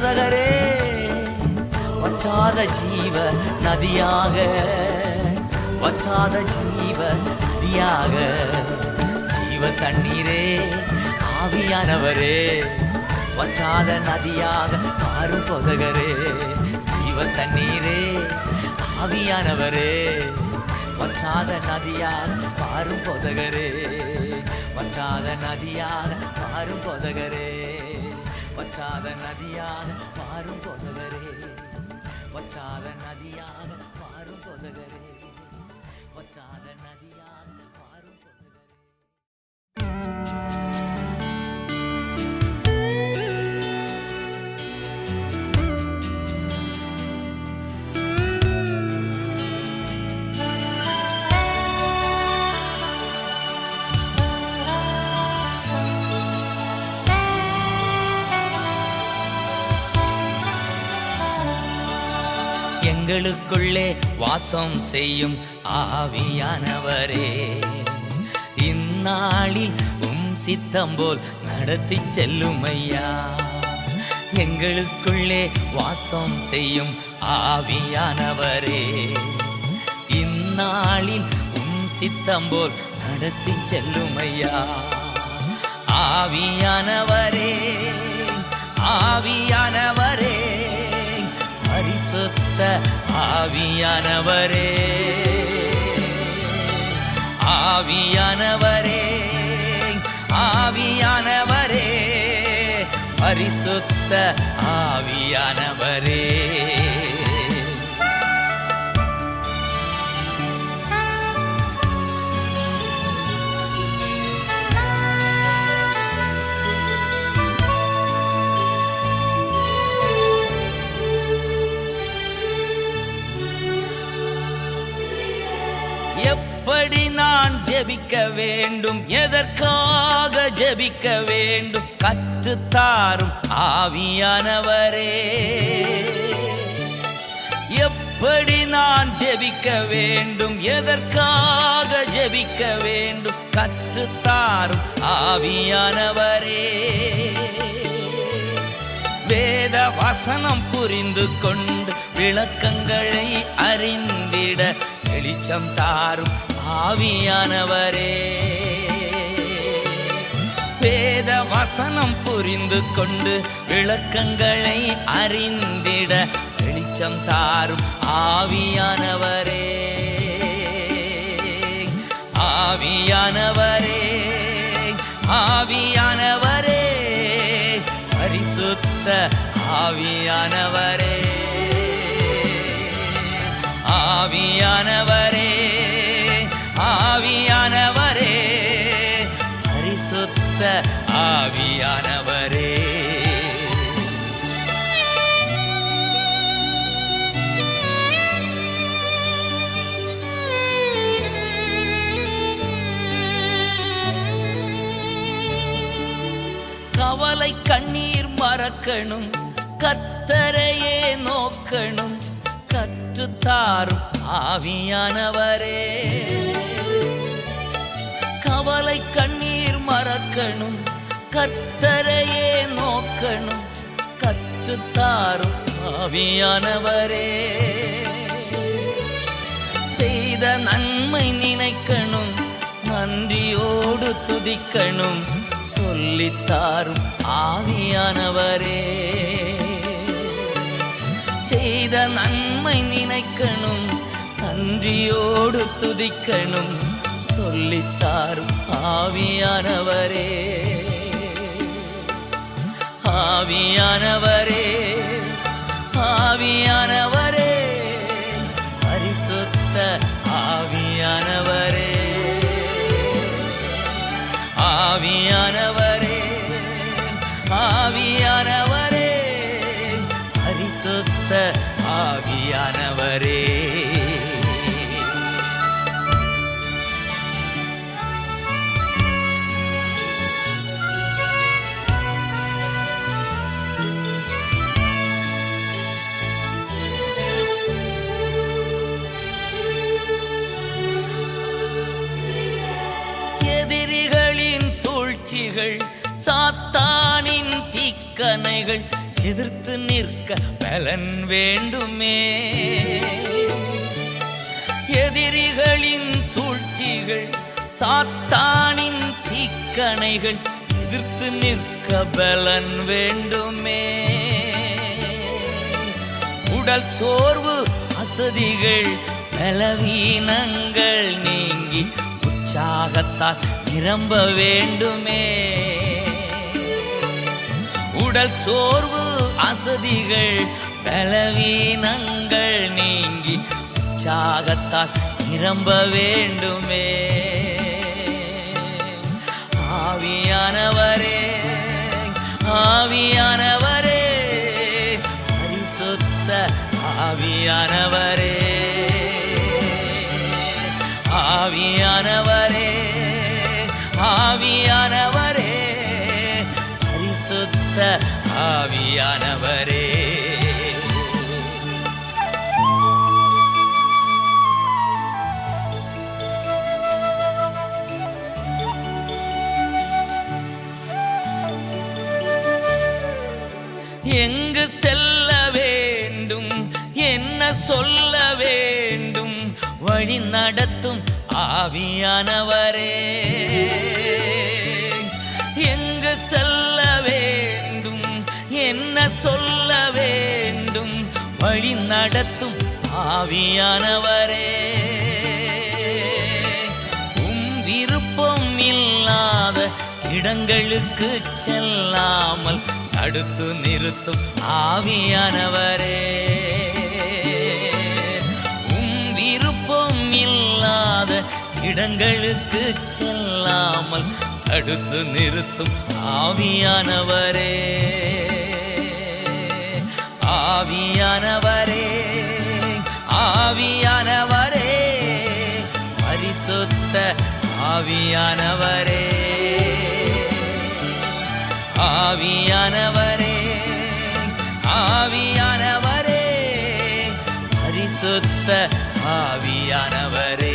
போதகரே வற்றாத ஜீவ நதியாக வற்றாத ஜீவ நதியாக ஜீவ தண்ணீரே ஆவியானவரே வற்றாத நதியாக மாறும் பொதகரே ஜீவ தண்ணீரே ஆவியானவரே வற்றாத நதியாக மாறும் பொதகரே வற்றாத நதியாக மாறும் பொதகரே வற்றாத நதியாக மாறும் பொதகரே வற்றாத நதியாக மாறும் பொதகரே வற்றாத நதியாக மாறும் பொதகரே எங்களுக்குள்ளே வாசம் செய்யும் ஆவியானவரே இந்நாளில் உம் சித்தம் போல் நடத்தி செல்லும் ஐயா எங்களுக்குள்ளே வாசம் செய்யும் ஆவியானவரே இந்நாளில் உம் சித்தம் போல் நடத்தி செல்லும் ஐயா ஆவியானவரே ஆவியானவரே பரிசுத்த ஆவியானவரே ஆவியானவரே ஆவியானவரே பரிசுத்த ஆவியானவரே எப்படி நான் ஜெபிக்க வேண்டும் எதற்காக ஜெபிக்க வேண்டும் கற்றுத்தாரும் ஆவியானவரே எப்படி நான் ஜெபிக்க வேண்டும் எதற்காக ஜெபிக்க வேண்டும் கற்றுத்தாரும் ஆவியானவரே வேத வசனம் புரிந்து கொண்டு விளக்கங்களை அறிந்திட வெளிச்சம் தாரும் ஆவியானவரே வேத வசனம் புரிந்து கொண்டு விளக்கங்களை அறிந்திட வெளிச்சம் தாரும் ஆவியானவரே ஆவியானவரே ஆவியானவரே பரிசுத்த ஆவியானவரே ஆவியானவரே ஆவியானவரே பரிசுத்த ஆவியானவரே கவலை கண்ணீர் மறக்கணும் கத்தரையே நோக்கணும் கற்றுத்தாரும் ஆவியானவரே கவலை கண்ணீர் மறக்கணும் கத்தரையே நோக்கணும் கற்றுத்தாரும் ஆவியானவரே செய்த நன்மை நினைக்கணும் நன்றியோடு துதிக்கணும் சொல்லித்தாரும் ஆவியானவரே செய்த நன்மை நினைக்கணும் நன்றியோடு துதிக்கணும் சொல்லித்தாரும் ஆவியானவரே ஆவியானவரே ஆவியானவரே பரிசுத்த ஆவியானவரே ஆவியானவரே ஆவியானவரே பரிசுத்த ஆவியானவரே எதிரிகளின் சூழ்ச்சிகள் சாத்தானின் தீக்கணைகள் எதிர்த்து நிற்க பலன் வேண்டுமே எதிரி எதிரிகளின் சூழ்ச்சிகள் சாத்தானின் தீக்கணைகள் எதிர்த்து நிற்க பலன் வேண்டுமே உடல் சோர்வு அசதிகள் பலவீனங்கள் நீங்கி உற்சாகத்தால் நிரம்ப வேண்டுமே உடல் சோர்வு அசதிகள் பலவீனங்கள் நீங்கி உற்சாகத்தால் நிரம்ப வேண்டுமே ஆவியானவரே ஆவியானவரே பரிசுத்த ஆவியானவரே ஆவியானவரே ஆவியானவரே பரிசுத்த ஆவியானவரே எங்கு செல்ல வேண்டும் என்ன சொல்ல வேண்டும் வழி நடத்தும் ஆவியானவரே எங்கு செல்ல வேண்டும் என்ன சொல்ல வேண்டும் வழி நடத்தும் ஆவியானவரே உம் விருப்பம் இல்லாத இடங்களுக்கு செல்லாமல் தடுத்து நிறுத்தும் ஆவியானவரே உம் விருப்பம் இல்லாத இடங்களுக்கு செல்லாமல் தடுத்து நிறுத்தும் ஆவியானவரே ஆவியானவரே ஆவியானவரே பரிசுத்த ஆவியானவரே ஆவியானவரே ஆவியானவரே பரிசுத்த ஆவியானவரே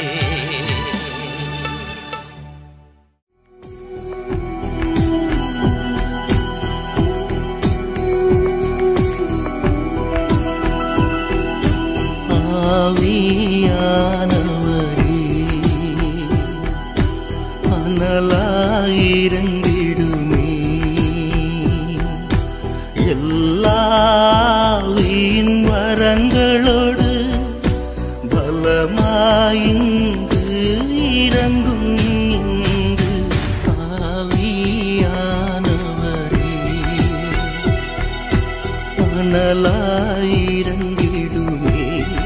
ஆவியானவரே அனலாயிரங்கிடுமே எல்லாவின் வரங்களோடு பலமாயிங்கு இறங்கும் இங்கு ஆவியானவரே அனலாயிரங்கிடுமே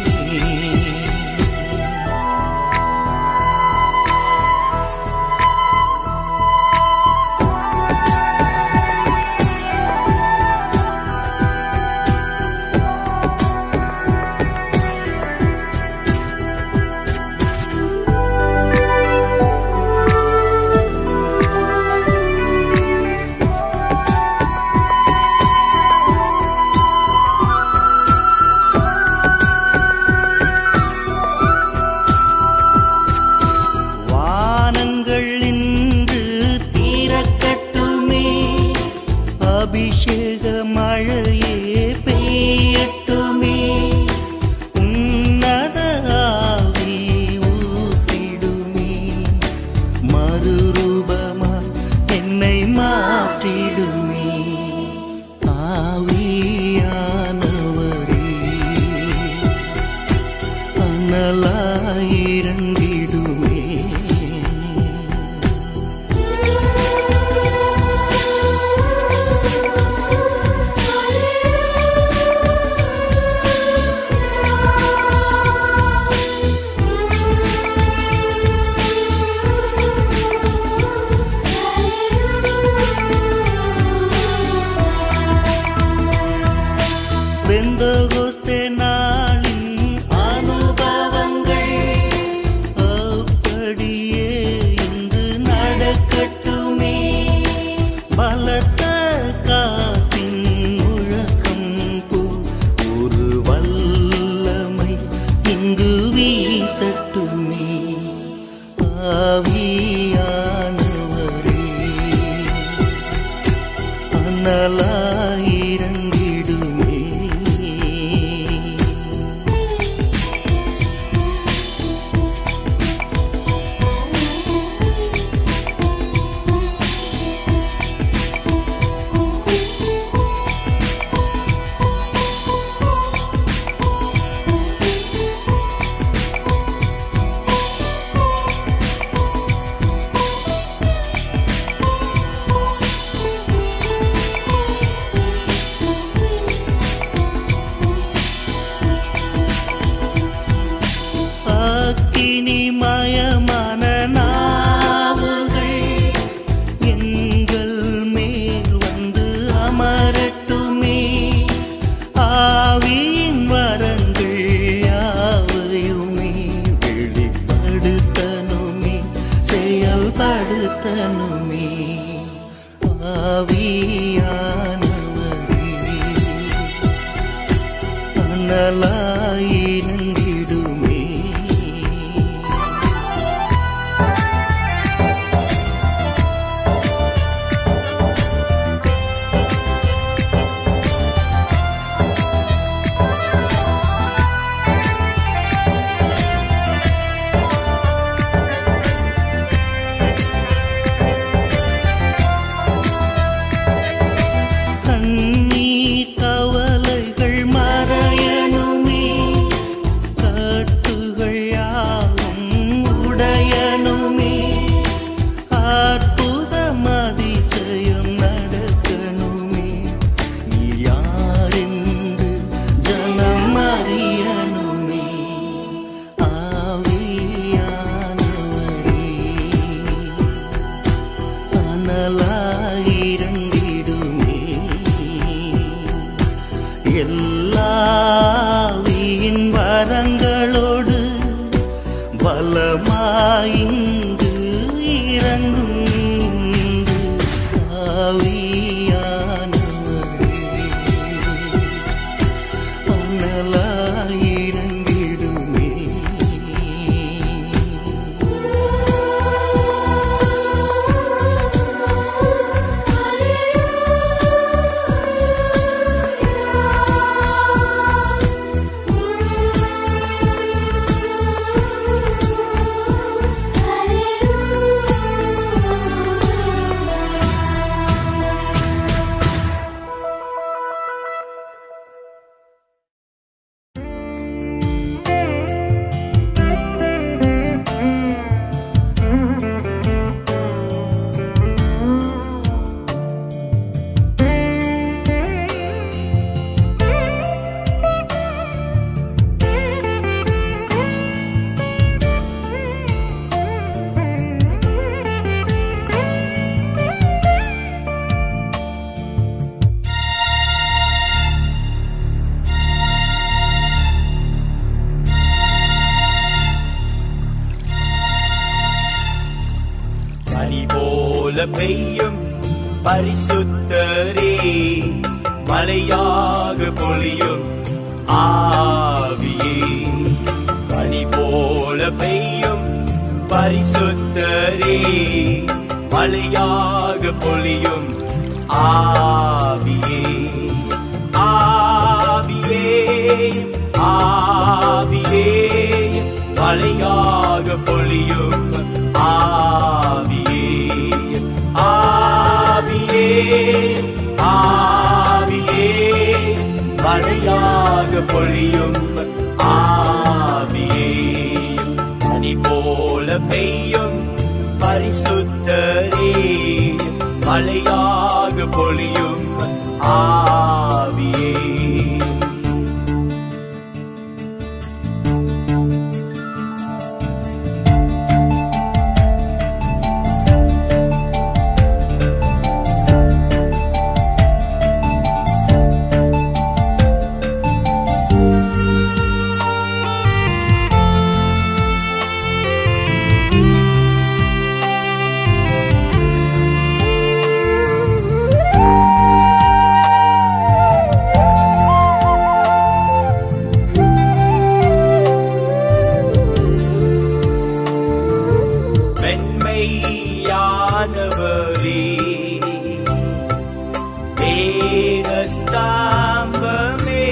வானங்கள் இன்று தீரக்கட்டுமே அபிஷேக மழையே பெய்யட்டுமே உன்னத ஆவி ஊற்றிடுமே மறுரூபமா என்னை மாற்றிடுமே ஆவியானவரே அனலாயிரங்கிடுமே பெந்தகோஸ்தே நாளின் அனுபவங்கள் அப்படியே இன்று நடக்கட்டுமே பலத்த காத்தின் முழக்கம் போல் ஒரு வல்லமை இங்கு வீசட்டுமே ஆவியானவரே அனலாயிரங்கிடுமே படுத்தனுமே ஆவியானவரே அனலாயிருந்திடுமே கண்ணீர் கவலைகள் மறையணுமே கட்டுகள் யாவும் உடையணுமே அற்புதம் அதிசயம் நடக்கணுமே நீ யாரென்று ஜனம் அறியணுமே ஆவியானவரே அனலாயிருந்திடுமே எல்லாவியின் வரங்களோடு பலமாயிங்கு இறங்கும் இன்று ஆவியானவரே அனலாயிருந்திடுமே பனி போல பெய்யும் பரிசுத்தரே மலையாக பொழியும் ஆவியே பனி போல பெய்யும் பரிசுத்தரே மலையாக பொழியும் ஆவியே ஆவியே ஆவியே மலையாக பொழியும் ஆவியே ஆவியே ஆவியே மழையாக பொழியும் ஆவியே பனி போல பெய்யும் பரிசுத்தரே மழையாக பொழியும் ஆவியே மென்மையானவரே தேகஸ்தாம்பமே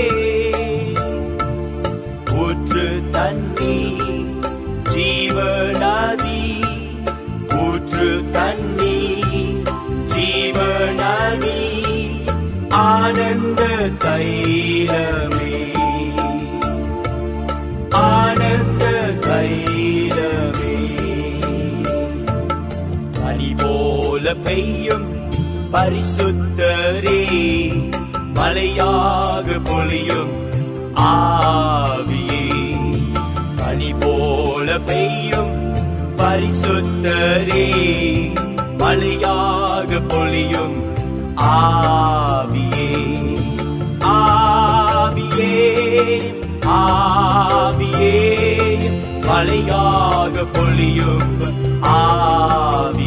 ஊற்று தண்ணி ஜீவனாதி ஊற்று தண்ணி ஜீவனாதி ஆனந்த தைலமே ஆனந்த தைலமே பனி போல பெய்யும் பரிசுத்தரே மலையாக பொழியும் ஆவியே பனி போல பெய்யும் பரிசுத்தரே மலையாக பொழியும் ஆவியே ஆவியே ஆவியே மலையாக பொழியும் ஆவியே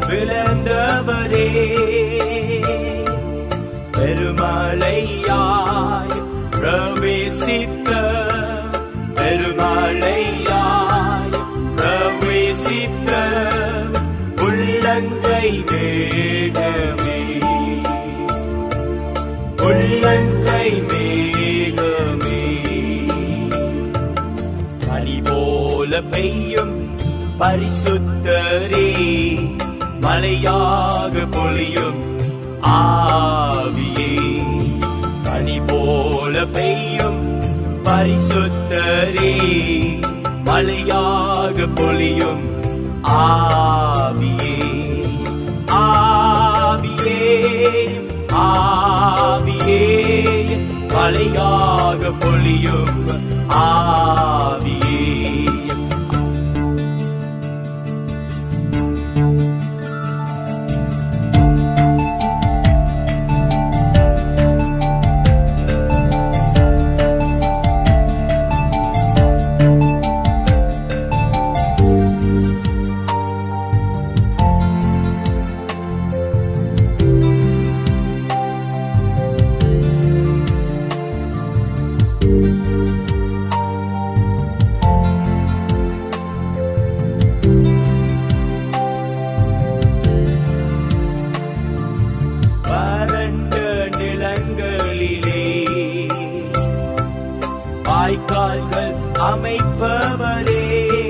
விளந்தவரே பெருமழையாய் பிரவேசித்த பெருமழையாய் பிரவேசித்த உள்ளங்கை மேகமே உள்ளங்கை மேகமே பனி போல பெய்யும் பரிசுத்தரே மலையாக பொழியும் ஆவியே பனி போல பெய்யும் பரிசுத்தரே மலையாக பொழியும் ஆவியே ஆவியே ஆவியே மலையாக பொழியும் ஆவியே வறண்ட நிலங்களிலே வாய்க்கால்கள் அமைப்பவரே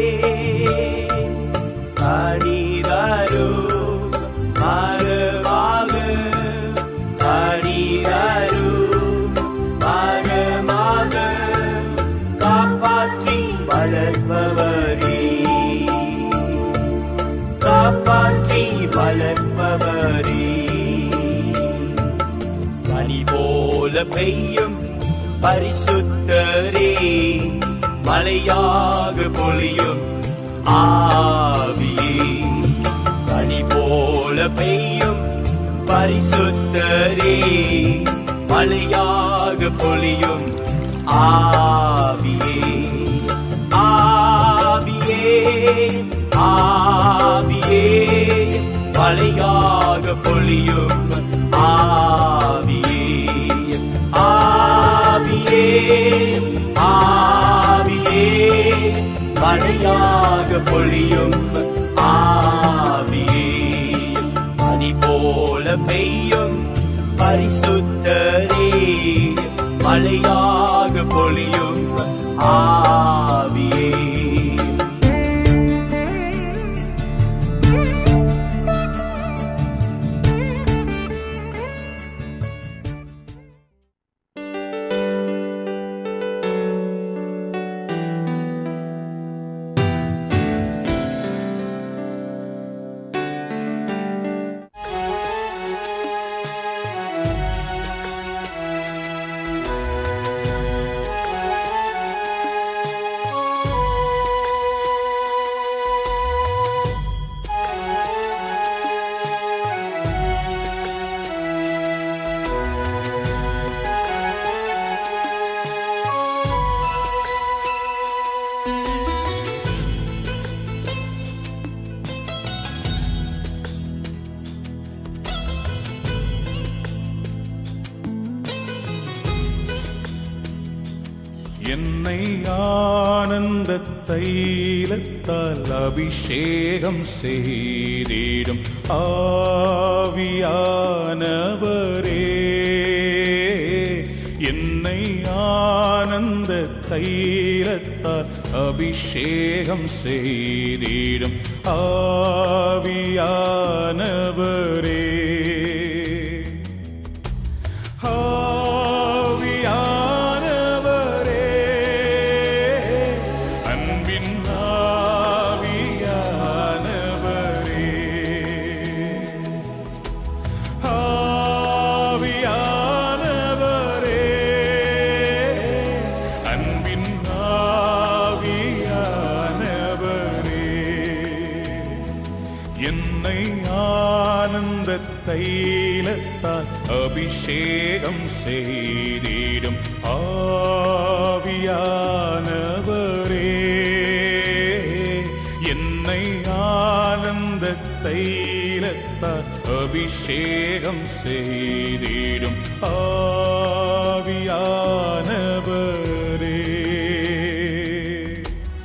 அடிதாரோ மரமாக அடிதாரோ மரமாக காப்பாற்றி வளர்ப்பவரே காப்பாற்றி வளர்ப்பவரே பனி போல பெய்யும் பரிசுத்தரே மலையாக பொழியும் ஆவியே பனி போல பெய்யும் பரிசுத்தரே மலையாக பொழியும் ஆவியே ஆவியே ஆவியே மலையாக பொழியும் ஆவியே ஆவியே ஆவியே மழையாக பொழியும் ஆவியே பனி போல பெய்யும் பரிசுத்தரே மழையாக பொழியும் ஆவியே என்னை ஆனந்த தைலத்தால் அபிஷேகம் செய்திடும் ஆவியானவரே என்னை ஆனந்த தைலத்தால் அபிஷேகம் செய்திடும் ஆவியானவரே ஆவியானவரே அன்பின் ஆவியானவரே ஆவியானவரே அன்பின் ஆவியானவரே என்னை ஆனந்த தைலத்தால் அபிஷேகம் செய்திடும் ஆவியானவரே என்னை ஆனந்த தைல தைலத்தால் அபிஷேகம் செய்திடும் ஆவியானவரே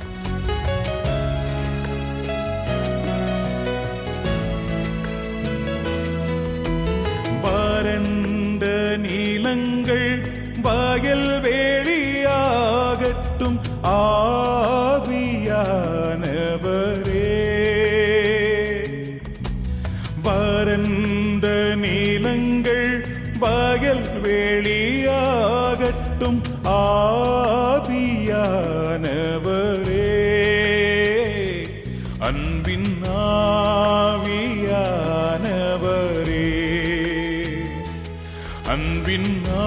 வறண்ட நீலங்கள் வயல் வேளியாகட்டும் ஆவியானவரே வறண்ட நீலங்கள் வயல் வேளியாகட்டும் ஆவியானவரே அன்பின் ஆவியானவரே அன்பின்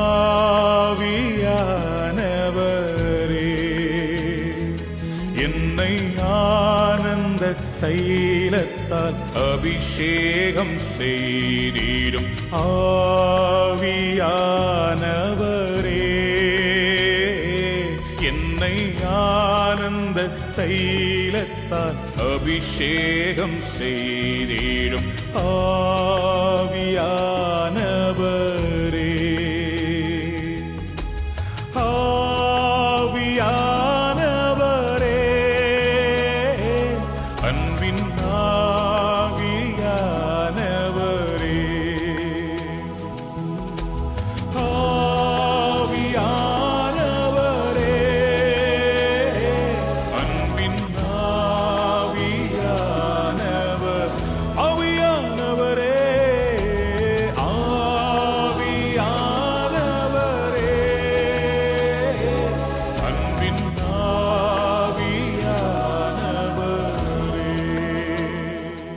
ஆவியானவரே என்னை ஆனந்த தைலத்தால் அபிஷேகம் செய்திடும் ஆவியானவரே என்னை ஆனந்த தைலத்தால் அபிஷேகம் செய்திடும் ஆவியானவரே ஆவியானவரே அன்பின் ஆவியானவரே ஆவியானவரே அன்பின் ஆவியானவர் ஆவியானவரே ஆவியானவரே அன்பின் ஆவியானவரே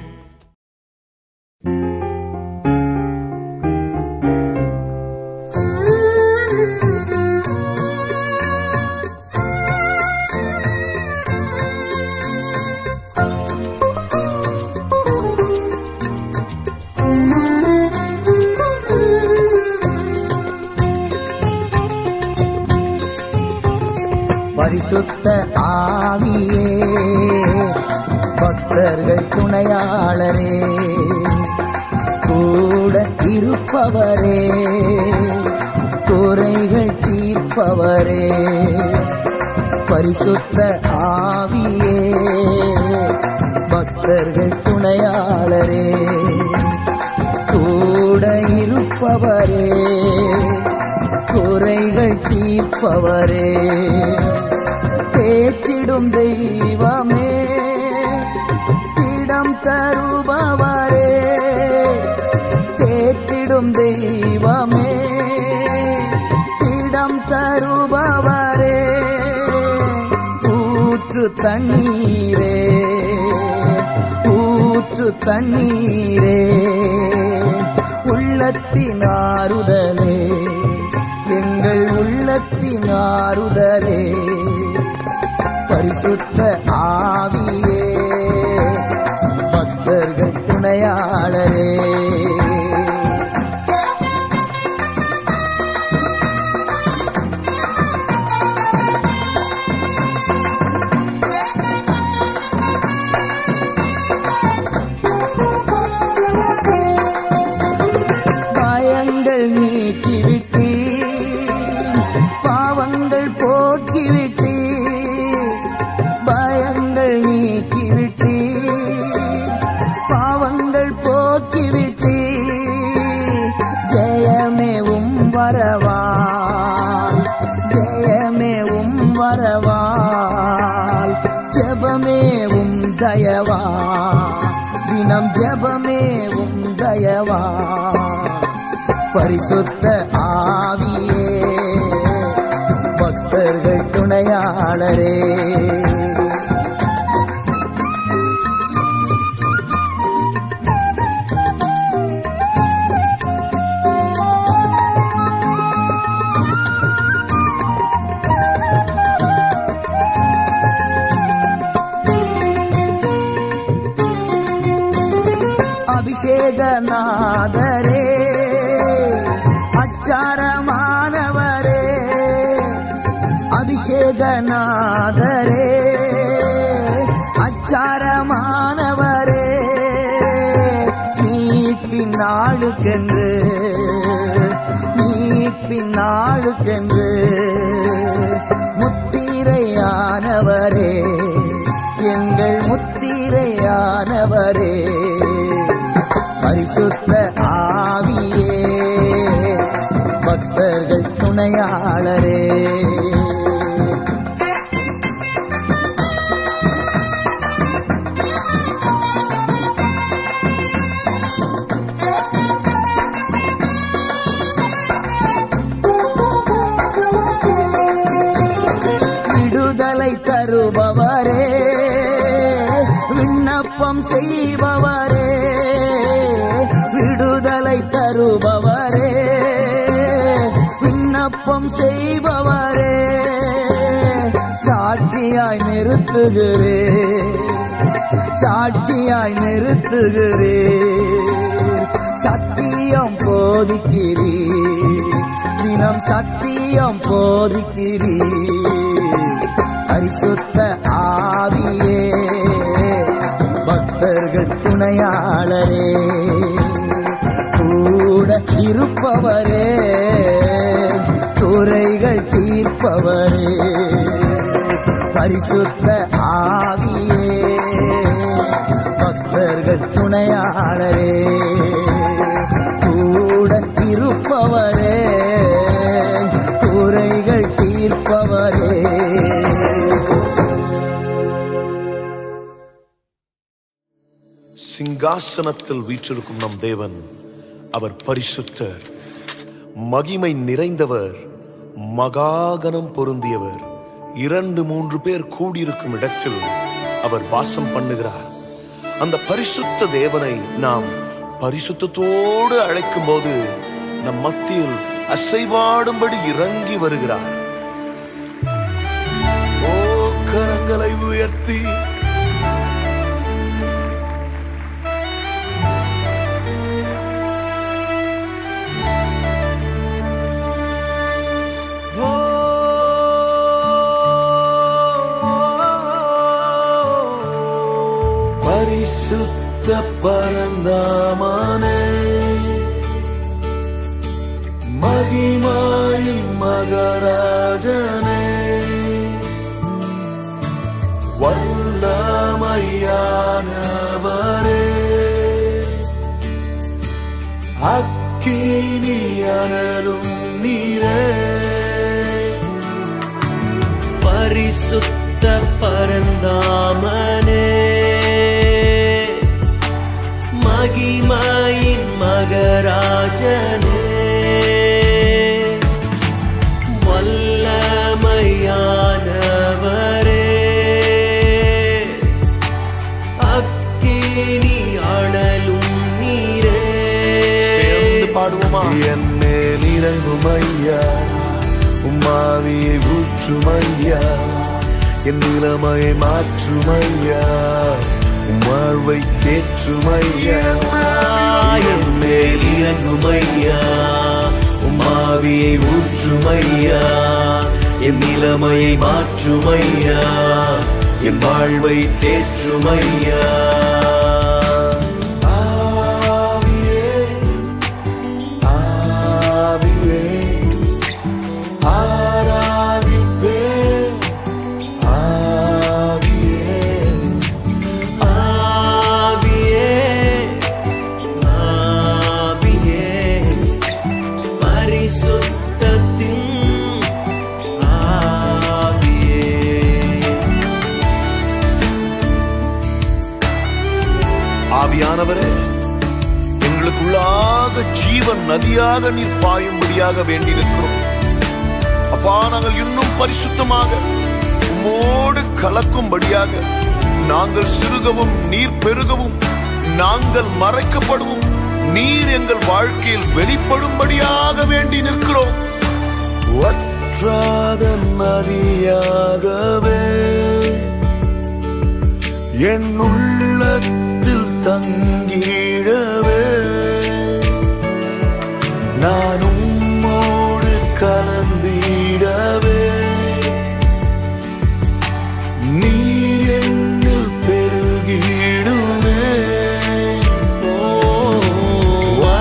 பரிசுத்த ஆவியே பக்தர்கள் துணையாளரே கூட இருப்பவரே குறைகள் தீர்ப்பவரே பரிசுத்த ஆவியே பக்தர்கள் துணையாளரே கூட இருப்பவரே குறைகள் தீர்ப்பவரே தேற்றிடும் தெய்வமே இடம் தருபவரே தேற்றிடும் தெய்வமே இடம் தருபவரே ஊற்று தண்ணீரே ஊற்று தண்ணீரே உள்ளத்தின் ஆறுதலே எங்கள் உள்ளத்தின் ஆறுதலே பரிசுத்த ஆவியே பக்தர்கள் துணையாளரே பயங்கள் நீக்கிவிட்டீ பாவங்கள் போக்கிவிட்டீ பயங்கள் நீக்கிவிட்டீ பாவங்கள் போக்கிவிட்டீ ஜெயமேவும் வரவால் ஜெயமேவும் வரவால் ஜெபமேவும் தயவா தினம் ஜெபமேவும் தயவா பரிசுத்த ஆவியே பக்தர்கள் துணையாளரே அபிஷேகநாதரே அச்சாரமானவரே அபிஷேகநாதரே அச்சாரமானவரே நீ நாளுக்கென்று மீட்பின் நாளுக்கென்று முத்திரையானவரே எங்கள் முத்திரையானவரே பரிசுத்த ஆவியே பக்தர்கள் துணையாளரே விடுதலை தருபவரே விண்ணப்பம் செய்பவரே விடுதலை தருபவரே விண்ணப்பம் செய்பவரே சாட்சியாய் நிறுத்துகிறே சாட்சியாய் நிறுத்துகிறே சத்தியம் போதிக்கிறீ தினம் சத்தியம் போதிக்கிறீ பரிசுத்த ஆவியே பக்தர்கள் துணையாளரே கூட இருப்பவரே குறைகள் தீர்ப்பவரே பரிசுத்த ஆவியே பக்தர்கள் துணையாளரே கூட இருப்பவரே குறைகள் தீர்ப்பவரே சிங்காசனத்தில் வீற்றிருக்கும் நம் தேவன் அவர் பரிசுத்தர் மகிமை நிறைந்தவர் மகாகனம் பொருந்தியவர் இரண்டு மூன்று பேர் கூடியிருக்கும் இடத்தில் அவர் வாசம் பண்ணுகிறார் அந்த பரிசுத்த தேவனை நாம் பரிசுத்தத்தோடு அழைக்கும் போது நம் மத்தியில் அசைவாடும்படி இறங்கி வருகிறார் ஓ கரங்களை உயர்த்தி பரிசுத்த பரந்தாமனே மகிமாயின் மகராஜனே வல்லமையானவரே அக்கினி அனலும் நீரே பரிசுத்த பரந்தாமனே மகிமாயின் மகராஜனே வல்லமையானவரே அக்கினி அனலும் நீரே சேர்ந்து பாடுவோமா என் மேல் இறங்கும் ஐயா உம்மாவியை ஊற்றும் ஐயா என் நிலைமையை மாற்றும் ஐயா உம் வாழ்வை தேற்றும் ஐயா என் மேல் இறங்கும் ஐயா உம்மாவியை ஊற்றும் ஐயா என் நிலைமையை மாற்றும் ஐயா என் வாழ்வை தேற்றும் ஐயா ஆவியே ஆவியே ஆராதிப்பே ஆவியே ஆவியே ஆவியே பரிசுத்தத்தின் ஆவியே ஆவியானவரே எங்களுக்குள்ளாக ஜீவன் நதியாக நீர் பாயும்படியாக வேண்டி நிற்கிறோம் அப்பா நாங்கள் இன்னும் பரிசுத்தமாக உம்மோடு கலக்கும்படியாக நாங்கள் சிறுகவும் நீர் பெருகவும் நாங்கள் மறைக்கப்படவும் நீர் எங்கள் வாழ்க்கையில் வெளிப்படும்படியாக வேண்டி நிற்கிறோம் வற்றாத நதியாகவே என் உள்ளத்தில் தங்கிடவே நான் உம்மோடு கலந்திடவே நீர் என்னில் பெருகிடுமே ஓ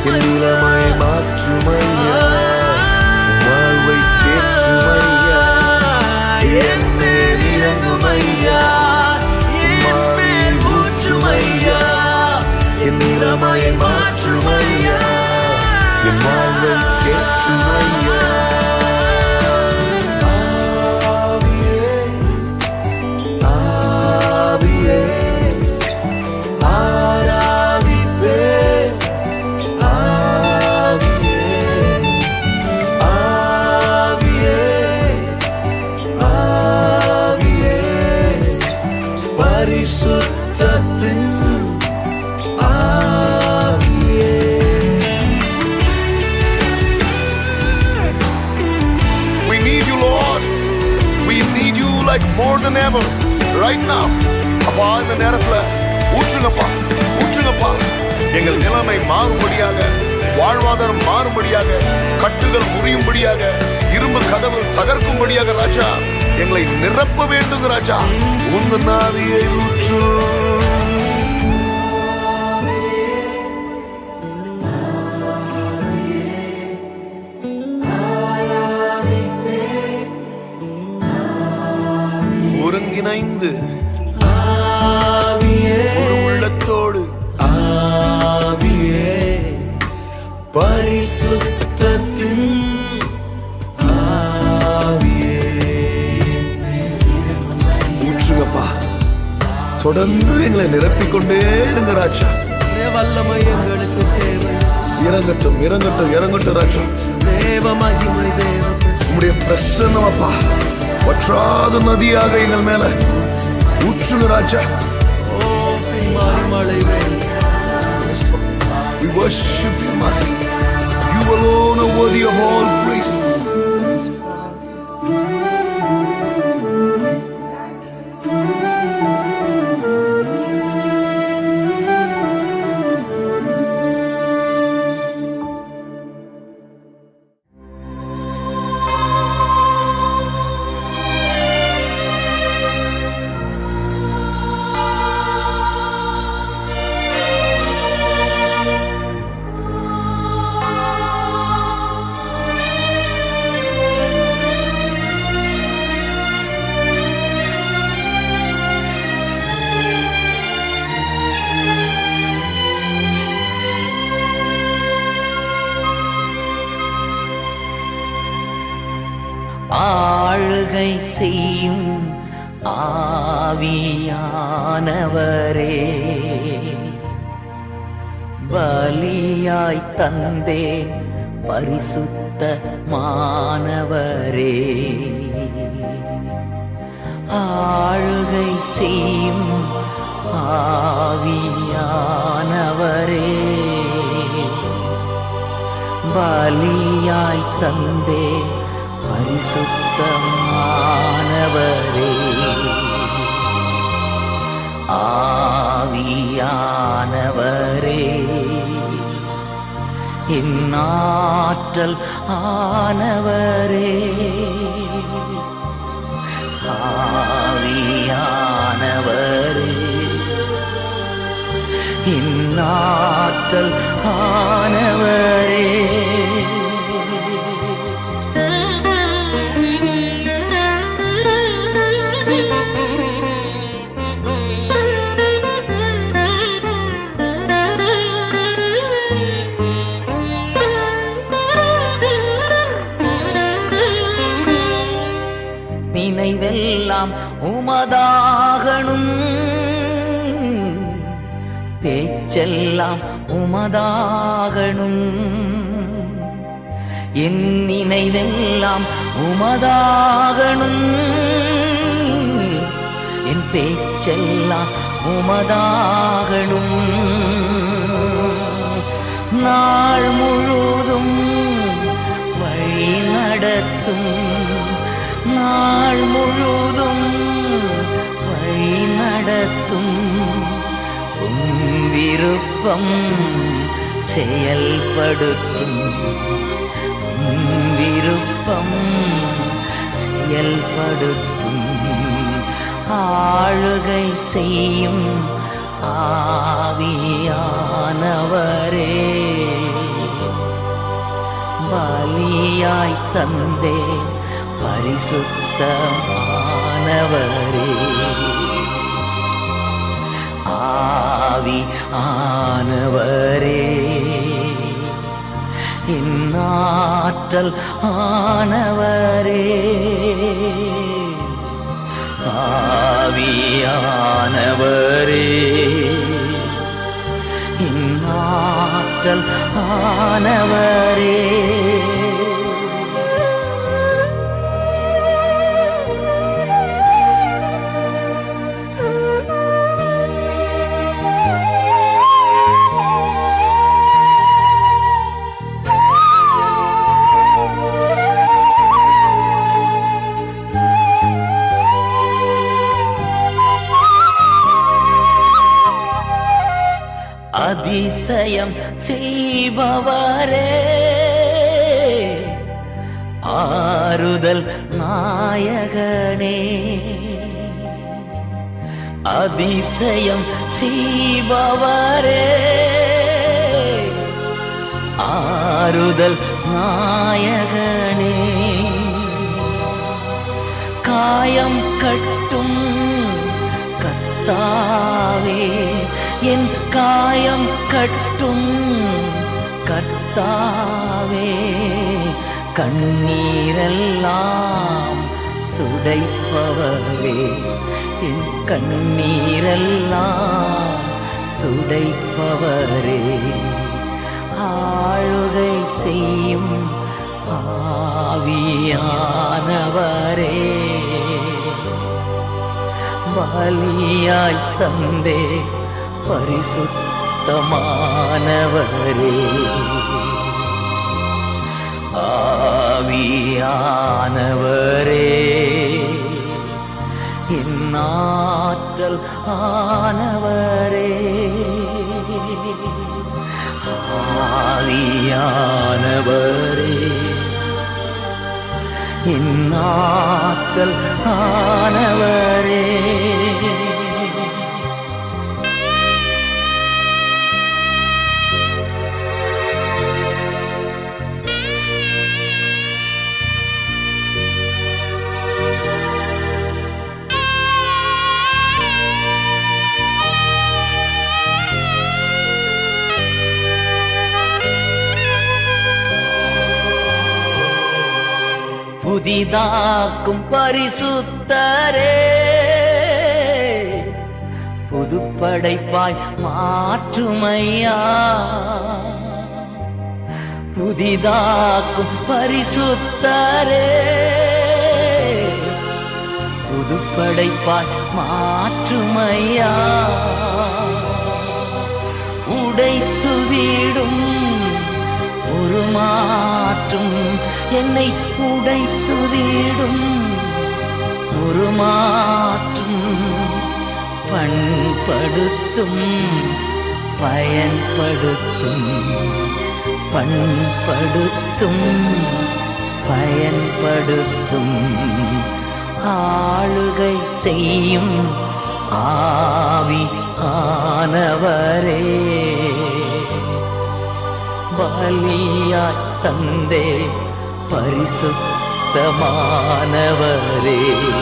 என் நிலைமை மாற்றுமையா வாழ்வை தேற்றுமையா என் மேல் இறங்குமையா என் மேல் ஊற்றுமையா என் நிலைமை மாற்றுமையா என் வாழ்வை தேற்றுமையா ஆவியே ஆவியே ஆராதிப்பே ஆவியே ஆவியே ஆவியே பரிசுத்தத்தின் ஆவியே We need you, Lord. We need you like more than ever. Right now. அப்பா இந்த நேரத்துல ஊற்றுங்கப்பா ஊற்றுங்கப்பா எங்கள் நிலைமை மாறும்படியாக வாழ்வாதாரம் மாறும்படியாக கட்டுகள் முறியும்படியாக இரும்பு கதவு தகர்க்கும்படியாக ராஜா எங்களை நிரப்ப வேண்டும் ராஜா உந்த நாவியை ஊற்று ஒருங்கிணைந்து ஆவியே ஒரு உள்ளத்தோடு ஆவியே பரிசுத்தத்தின் ஆவியே ஊற்றுங்கப்பா தொடர்ந்து எங்களை நிரப்பிக்கொண்டே இருங்க ராஜா வல்லமை எங்களுக்கு தேவை இறங்கட்டும் இறங்கட்டும் இறங்கட்டும் ராஜா தேவ மகிமை தேவ உம்முடைய பிரசன்னம் அப்பா வற்றாத நதியாக எங்கள் மேல ஊற்றுங்க ராஜா மாறி மழை வேணும் We worship you, Master. You alone are worthy of all praises. ஆளுகை செய்யும் ஆவியானவரே பலியாய் தந்தேன் பரிசுத்த மாணவரே ஆளுகை செய்யும் ஆவியானவரே பலியாய் தந்தே பரிசுத்தமானவரே ஆவியானவரே இந்நாற்றல் ஆனவரே ஆவியானவரே இந்நாற்றல் ஆனவரே நினைவெல்லாம் உமதாகணும் பேச்செல்லாம் உமதாகணும் என் நினைவெல்லாம் உமதாகணும் என் பேச்செல்லாம் உமதாகணும் நாள் முழுதும் வழி நடத்தும் நாள் முழுதும் வழி நடத்தும் உம் விருப்பம் செயல்படுத்தும் உம் விருப்பம் செயல்படுத்தும் ஆளுகை செய்யும் ஆவியானவரே பலியாய் தந்தே பரிசுத்தமானவரே ஆவி ஆனவரே இந்நாற்றல் ஆனவரே ஆவியானவரே இந்நாற்றல் ஆனவரே அதிசயம் செய்பவரே ஆறுதல் நாயகனே அதிசயம் செய்பவரே ஆறுதல் நாயகனே காயம் கட்டும் கத்தாவே என் காயம் கட்டும் கர்த்தாவே கண்ணீரெல்லாம் துடைப்பவரே என் கண்ணீரெல்லாம் துடைப்பவரே ஆளுகை செய்யும் ஆவியானவரே பலியாய் தந்தே பரிசுத்தமானவரே ஆவியானவரே இந்நாற்றல் ஆனவரே ஆவியானவரே இந்நாற்றல் ஆனவரே புதிதாக்கும் பரிசுத்தரே புதுப்படைப்பாய் மாற்றுமையா புதிதாக்கும் பரிசுத்தரே புதுப்படைப்பாய் மாற்றுமையா உடைத்து வீடும் ஒரு மாற்றும் என்னை உடைத்து வீடும் ஒரு மாற்றும் பண்படுத்தும் பயன்படுத்தும் பண்படுத்தும் பயன்படுத்தும் ஆளுகை செய்யும் ஆவி ஆனவரே பலியாய் தந்தே பரிசுத்தமானவரே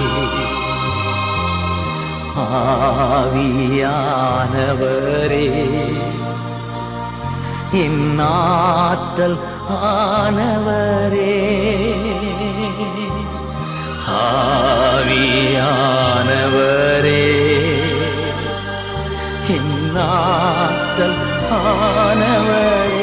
ஆவியானவரே இந்நாற்றல் ஆனவரே ஆவியானவரே இந்நாற்றல் ஆனவரே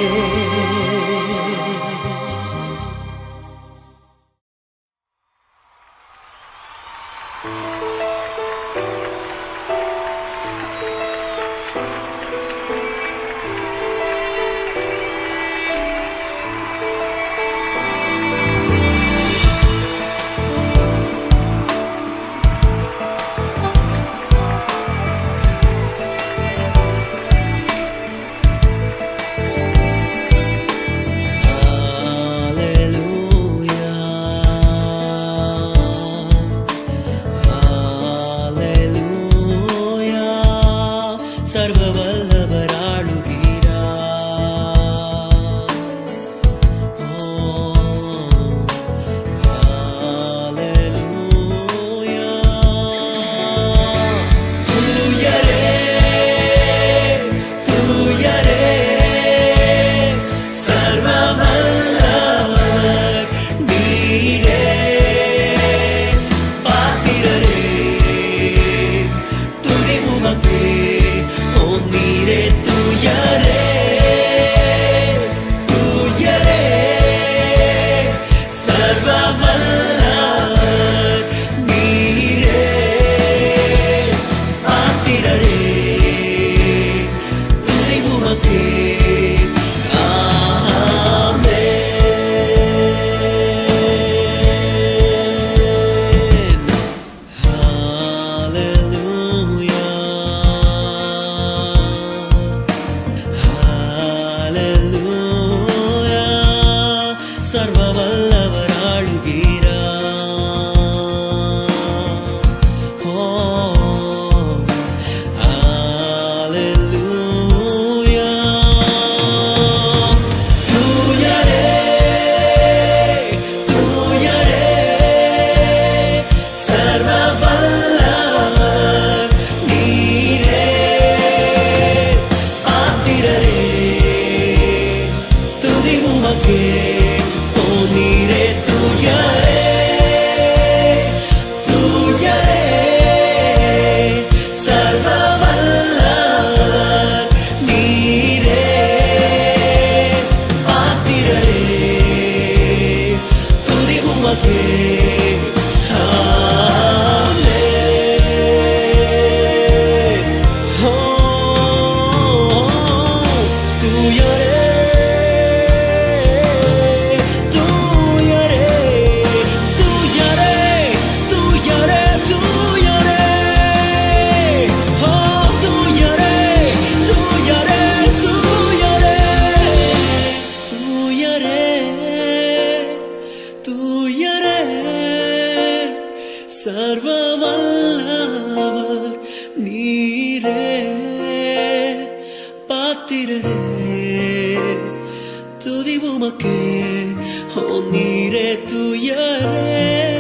ஆ சர்வ வல்லவர் ஆளுகிறார் ஓ Hallelujah. தூயரே, தூயரே, சர்வ வல்லவர் நீரே. ஆத்திரரே, துதி உமக்கே, ஓ நீரே தூயரே, தூயரே, சர்வ வல்லவர் நீரே. ஆத்திரரே, துதி உமக்கே. ஆமென். ஓ, தூயரே, தூயரே, தூயரே, தூயரே, தூயரே. ஓ, தூயரே, தூயரே, தூயரே. தூயரே தூயரே சர்வ வல்லவர் நீரே பாத்திரரே துதி உமக்கே ஓ நீரே தூயரே